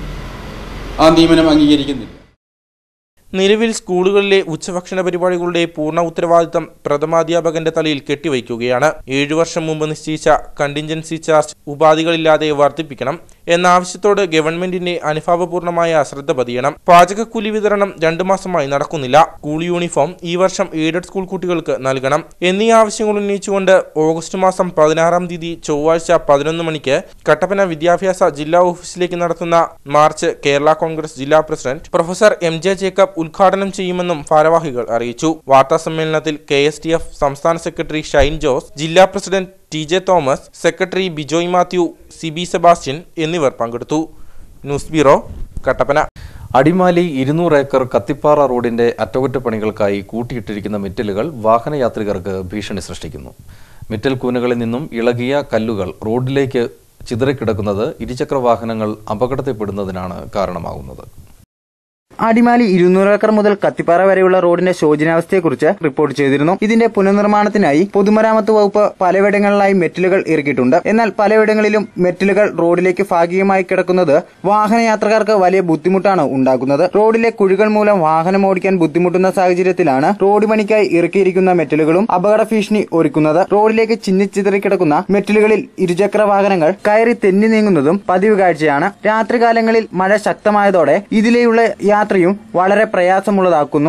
S11: ആ നിയമനം അംഗീകരിക്കുന്നില്ല
S6: നിലവിൽ സ്കൂളുകളിലെ ഉച്ചഭക്ഷണ പരിപാടികളുടെ പൂർണ്ണ ഉത്തരവാദിത്തം പ്രഥമാധ്യാപകന്റെ തലയിൽ കെട്ടിവയ്ക്കുകയാണ് ഏഴു വർഷം മുമ്പ് നിശ്ചയിച്ച കണ്ടിൻജൻസി ചാർജ് ഉപാധികളില്ലാതെ വർദ്ധിപ്പിക്കണം എന്ന ആവശ്യത്തോട് ഗവൺമെന്റിന്റെ അനുഭാവപൂർണമായ ശ്രദ്ധ പതിയണം പാചകക്കൂലി വിതരണം രണ്ടു മാസമായി നടക്കുന്നില്ല സ്കൂൾ യൂണിഫോം ഈ വർഷം എയ്ഡഡ് സ്കൂൾ കുട്ടികൾക്ക് നൽകണം എന്നീ ആവശ്യങ്ങൾ ഉന്നയിച്ചുകൊണ്ട് ഓഗസ്റ്റ് മാസം പതിനാറാം തീയതി ചൊവ്വാഴ്ച പതിനൊന്ന് മണിക്ക് കട്ടപ്പന വിദ്യാഭ്യാസ ജില്ലാ ഓഫീസിലേക്ക് നടത്തുന്ന മാർച്ച് കേരള കോൺഗ്രസ് ജില്ലാ president professor M J Jacob ഉദ്ഘാടനം ചെയ്യുമെന്നും ഭാരവാഹികൾ അറിയിച്ചു വാർത്താ സമ്മേളനത്തിൽ കെ എസ് ടി എഫ് സംസ്ഥാന സെക്രട്ടറി ഷൈൻ ജോസ് ജില്ലാ president T J Thomas secretary Bijoy Mathew C B Sebastian എന്നിവർ പങ്കെടുത്തു ന്യൂസ് ബ്യൂറോ കട്ടപ്പന
S1: അടിമാലി ഇരുന്നൂറ് ഏക്കർ കത്തിപ്പാറ റോഡിന്റെ അറ്റകുറ്റപ്പണികൾക്കായി കൂട്ടിയിട്ടിരിക്കുന്ന മെറ്റലുകൾ വാഹനയാത്രികർക്ക് ഭീഷണി സൃഷ്ടിക്കുന്നു മെറ്റൽ കൂനകളിൽ നിന്നും ഇളകിയ കല്ലുകൾ റോഡിലേക്ക് ചിതറിക്കിടക്കുന്നത് ഇരുചക്ര വാഹനങ്ങൾ അപകടത്തിൽപ്പെടുന്നതിനാണ് കാരണമാകുന്നത്
S16: അടിമാലി ഇരുന്നൂറ് ഏക്കർ മുതൽ കത്തിപ്പാറ വരെയുള്ള റോഡിന്റെ ശോചനാവസ്ഥയെക്കുറിച്ച് റിപ്പോർട്ട് ചെയ്തിരുന്നു ഇതിന്റെ പുനർനിർമ്മാണത്തിനായി പൊതുമരാമത്ത് വകുപ്പ് പലയിടങ്ങളിലായി മെറ്റലുകൾ ഇറക്കിയിട്ടുണ്ട് എന്നാൽ പലയിടങ്ങളിലും മെറ്റലുകൾ റോഡിലേക്ക് ഭാഗികമായി കിടക്കുന്നത് വാഹനയാത്രക്കാർക്ക് വലിയ ബുദ്ധിമുട്ടാണ് ഉണ്ടാക്കുന്നത് റോഡിലെ കുഴികൾ മൂലം വാഹനം ഓടിക്കാൻ ബുദ്ധിമുട്ടുന്ന സാഹചര്യത്തിലാണ് റോഡ് പണിക്കായി ഇറക്കിയിരിക്കുന്ന മെറ്റലുകളും അപകട ഭീഷണി ഒരുക്കുന്നത് റോഡിലേക്ക് ചിന്നിച്ചിതറിക്കിടക്കുന്ന മെറ്റലുകളിൽ ഇരുചക്ര വാഹനങ്ങൾ കയറി തെന്നി നീങ്ങുന്നതും പതിവ് കാഴ്ചയാണ് രാത്രികാലങ്ങളിൽ മഴ ശക്തമായതോടെ ഇതിലെയുള്ള യാത്രയും വളരെ പ്രയാസമുള്ളതാക്കുന്നു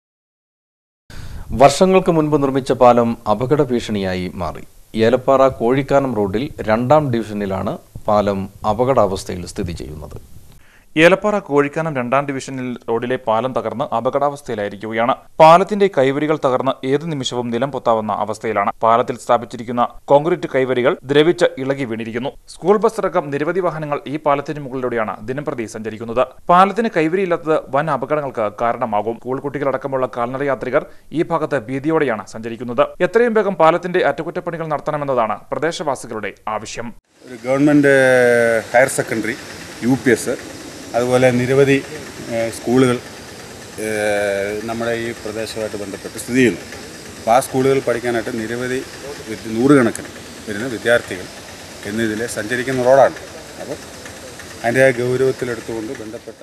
S1: വർഷങ്ങൾക്ക് മുൻപ് നിർമ്മിച്ച പാലം അപകട ഭീഷണിയായി മാറി ഏലപ്പാറ കോഴിക്കാനം റോഡിൽ രണ്ടാം ഡിവിഷനിലാണ് പാലം അപകടാവസ്ഥയിൽ സ്ഥിതി ചെയ്യുന്നത്
S9: ഏലപ്പാറ കോഴിക്കാനം രണ്ടാം ഡിവിഷനിൽ റോഡിലെ പാലം തകർന്ന് അപകടാവസ്ഥയിലായിരിക്കുകയാണ് പാലത്തിന്റെ കൈവരികൾ തകർന്ന് ഏത് നിമിഷവും നിലം പൊത്താവുന്ന അവസ്ഥയിലാണ് പാലത്തിൽ സ്ഥാപിച്ചിരിക്കുന്ന കോൺക്രീറ്റ് കൈവരികൾ ദ്രവിച്ച് ഇളകി വീണിരിക്കുന്നു സ്കൂൾ ബസ് അടക്കം നിരവധി വാഹനങ്ങൾ ഈ പാലത്തിന് മുകളിലൂടെയാണ് ദിനംപ്രതി സഞ്ചരിക്കുന്നത് പാലത്തിന് കൈവരിയില്ലാത്തത് വൻ അപകടങ്ങൾക്ക് കാരണമാകും സ്കൂൾ കുട്ടികളടക്കമുള്ള കാൽനട യാത്രികർ ഈ ഭാഗത്ത് ഭീതിയോടെയാണ് സഞ്ചരിക്കുന്നത് എത്രയും വേഗം പാലത്തിന്റെ അറ്റകുറ്റപ്പണികൾ നടത്തണമെന്നതാണ് പ്രദേശവാസികളുടെ ആവശ്യം
S12: ഒരു government higher secondary U P S അതുപോലെ നിരവധി ഏഹ്, സ്കൂളുകൾ ഏഹ്, നമ്മുടെ ഈ പ്രദേശവുമായിട്ട് ബന്ധപ്പെട്ട് സ്ഥിതി ചെയ്യുന്നു അപ്പോൾ ആ സ്കൂളുകളിൽ പഠിക്കാനായിട്ട് നിരവധി വിദ്യ- നൂറുകണക്കിന് വരുന്ന വിദ്യാർത്ഥികൾ എന്നിതിൽ സഞ്ചരിക്കുന്ന റോഡാണ് അപ്പോൾ അതിൻ്റെ ഗൗരവത്തിലെടുത്തുകൊണ്ട് ബന്ധപ്പെട്ട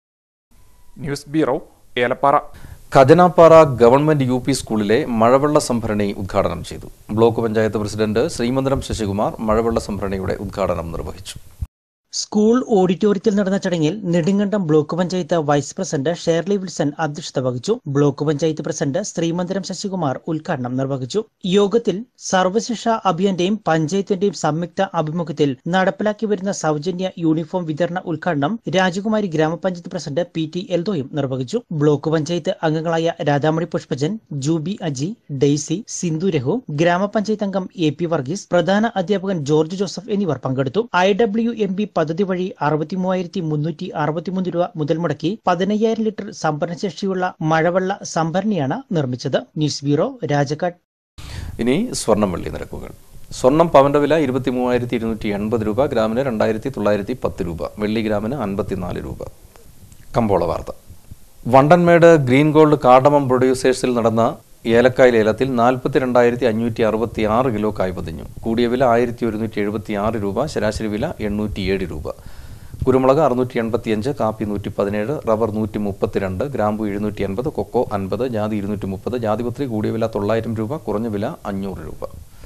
S9: news bureau Elappara
S1: Khajanapara government U P സ്കൂളിലെ മഴവെള്ള സംഭരണി ഉദ്ഘാടനം ചെയ്തു ബ്ലോക്ക് പഞ്ചായത്ത് പ്രസിഡന്റ് ശ്രീമന്ദിരം ശശികുമാർ മഴവെള്ള സംഭരണിയുടെ ഉദ്ഘാടനം നിർവഹിച്ചു
S13: സ്കൂൾ ഓഡിറ്റോറിയത്തിൽ നടന്ന ചടങ്ങിൽ Nedumkandam block panchayat vice president Shirley Wilson അധ്യക്ഷത വഹിച്ചു ബ്ലോക്ക് പഞ്ചായത്ത് പ്രസിഡന്റ് ശ്രീമന്ദിരം ശശികുമാർ ഉദ്ഘാടനം നിർവഹിച്ചു യോഗത്തിൽ സർവശിക്ഷ അഭിയാന്റെയും പഞ്ചായത്തിന്റെയും സംയുക്ത ആഭിമുഖ്യത്തിൽ നടപ്പിലാക്കി വരുന്ന സൗജന്യ യൂണിഫോം വിതരണ ഉദ്ഘാടനം രാജകുമാരി ഗ്രാമപഞ്ചായത്ത് പ്രസിഡന്റ് പി ടി എൽദോയും നിർവഹിച്ചു ബ്ലോക്ക് പഞ്ചായത്ത് അംഗങ്ങളായ രാധാമണി പുഷ്പജൻ ജൂബി അജി ഡെയ്സി സിന്ധു രഘു ഗ്രാമപഞ്ചായത്ത് അംഗം എ പി വർഗീസ് പ്രധാന അധ്യാപകൻ ജോർജ് ജോസഫ് എന്നിവർ പങ്കെടുത്തു ഐ ഡബ്ല്യു എം ബി പദ്ധതി വഴി അറുപത്തി മൂവായിരത്തി മുന്നൂറ്റി അറുപത്തിമൂന്ന് രൂപ മുതൽ മുടക്കി പതിനയ്യായിരം ലിറ്റർ സംഭരണശേഷിയുള്ള മഴവെള്ള സംഭരണിയാണ് നിർമ്മിച്ചത് ന്യൂസ് ബ്യൂറോ രാജക്കാട്
S1: ഇനി സ്വർണം വെള്ളി നിരക്കുകൾ സ്വർണം പവന്റെ വില ഇരുപത്തി മൂവായിരത്തി ഇരുന്നൂറ്റി എൺപത് രൂപ ഗ്രാമിന് രണ്ടായിരത്തി തൊള്ളായിരത്തി പത്ത് രൂപ വെള്ളി ഗ്രാമിന് അൻപത്തിനാല് രൂപ കമ്പോള വാർത്ത വണ്ടൻമേട് ഗ്രീൻ ഗോൾഡ് കാർഡമം പ്രൊഡ്യൂസേഴ്സിൽ നടന്ന ഏലക്കായ് ലേലത്തിൽ നാൽപ്പത്തി രണ്ടായിരത്തി അഞ്ഞൂറ്റി അറുപത്തി ആറ് കിലോ കായ് പതിഞ്ഞു കൂടിയ വില ആയിരത്തി ഒരുന്നൂറ്റി എഴുപത്തി ആറ് രൂപ ശരാശരി വില എണ്ണൂറ്റിയേഴ് രൂപ കുരുമുളക് അറുന്നൂറ്റി എൺപത്തിയഞ്ച് കാപ്പി നൂറ്റി പതിനേഴ് റബ്ബർ നൂറ്റി മുപ്പത്തിരണ്ട് ഗ്രാമ്പു എഴുന്നൂറ്റി അൻപത് കൊക്കോ അൻപത് ജാതി ഇരുന്നൂറ്റി മുപ്പത് ജാതിപത്രി കൂടിയ വില തൊള്ളായിരം രൂപ കുറഞ്ഞ വില അഞ്ഞൂറ് രൂപ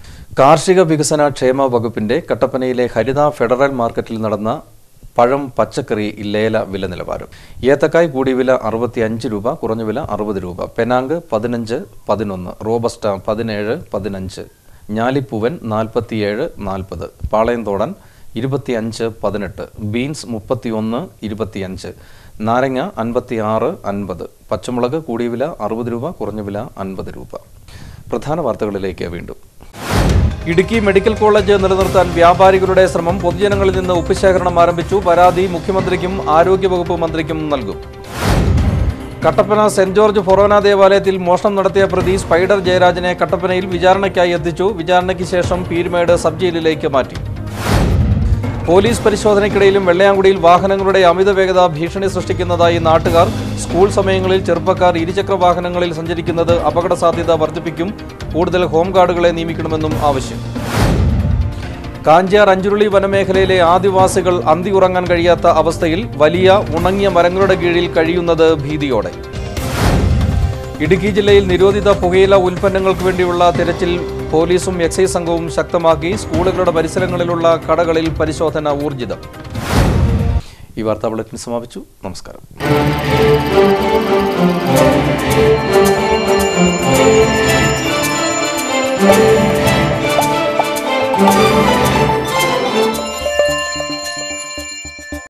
S1: കാർഷിക വികസന ക്ഷേമ വകുപ്പിന്റെ കട്ടപ്പനയിലെ ഹരിത ഫെഡറൽ മാർക്കറ്റിൽ നടന്ന പഴം പച്ചക്കറി ലേല വില നിലവാരം ഏത്തക്കായ് കൂടിയ വില അറുപത്തി അഞ്ച് രൂപ കുറഞ്ഞ വില അറുപത് രൂപ പെനാങ്ക് പതിനഞ്ച് പതിനൊന്ന് റോബസ്റ്റ പതിനേഴ് പതിനഞ്ച് ഞാലിപ്പൂവൻ നാൽപ്പത്തിയേഴ് നാൽപ്പത് പാളയംതോടൻ ഇരുപത്തിയഞ്ച് പതിനെട്ട് ബീൻസ് മുപ്പത്തിയൊന്ന് ഇരുപത്തിയഞ്ച് നാരങ്ങ അൻപത്തി ആറ് അൻപത് പച്ചമുളക് കൂടിയ വില അറുപത് രൂപ കുറഞ്ഞ വില അൻപത് രൂപ പ്രധാന വാർത്തകളിലേക്ക് വീണ്ടും ഇടുക്കി മെഡിക്കൽ കോളേജ് നിലനിർത്താൻ വ്യാപാരികളുടെ ശ്രമം പൊതുജനങ്ങളിൽ നിന്ന് ഉപ്പുശേഖരണം ആരംഭിച്ചു പരാതി മുഖ്യമന്ത്രിക്കും ആരോഗ്യവകുപ്പ് മന്ത്രിക്കും നൽകും കട്ടപ്പന സെന്റ് ജോർജ് ഫൊറോന ദേവാലയത്തിൽ മോഷണം നടത്തിയ പ്രതി സ്പൈഡർ ജയരാജനെ കട്ടപ്പനയിൽ വിചാരണയ്ക്കായി എത്തിച്ചു വിചാരണയ്ക്ക് ശേഷം പീരുമേട് സബ് ജയിലിലേക്ക് മാറ്റി പോലീസ് പരിശോധനയ്ക്കിടയിലും വെള്ളയാങ്കുടിയിൽ വാഹനങ്ങളുടെ അമിത വേഗത ഭീഷണി സൃഷ്ടിക്കുന്നതായി നാട്ടുകാർ സ്കൂൾ സമയങ്ങളിൽ ചെറുപ്പക്കാർ ഇരുചക്ര വാഹനങ്ങളിൽ സഞ്ചരിക്കുന്നത് അപകട സാധ്യത വർദ്ധിപ്പിക്കും കൂടുതൽ ഹോംഗാർഡുകളെ നിയമിക്കണമെന്നും ആവശ്യം കാഞ്ചിയാർ അഞ്ചുരുളി വനമേഖലയിലെ ആദിവാസികൾ അന്തി ഉറങ്ങാൻ കഴിയാത്ത അവസ്ഥയിൽ വലിയ ഉണങ്ങിയ മരങ്ങളുടെ കീഴിൽ കഴിയുന്നത് ഭീതിയോടെ ഇടുക്കി ജില്ലയിൽ നിരോധിത പുകയില ഉൽപ്പന്നങ്ങൾക്ക് വേണ്ടിയുള്ള തിരച്ചിൽ പോലീസും എക്സൈസ് സംഘവും ശക്തമാക്കി സ്കൂളുകളുടെ പരിസരങ്ങളിലുള്ള കടകളിൽ പരിശോധന ഊർജിതം ഈ വാർത്താ ബുള്ളറ്റിൻ സമാപിച്ചു നമസ്കാരം
S14: Thank you.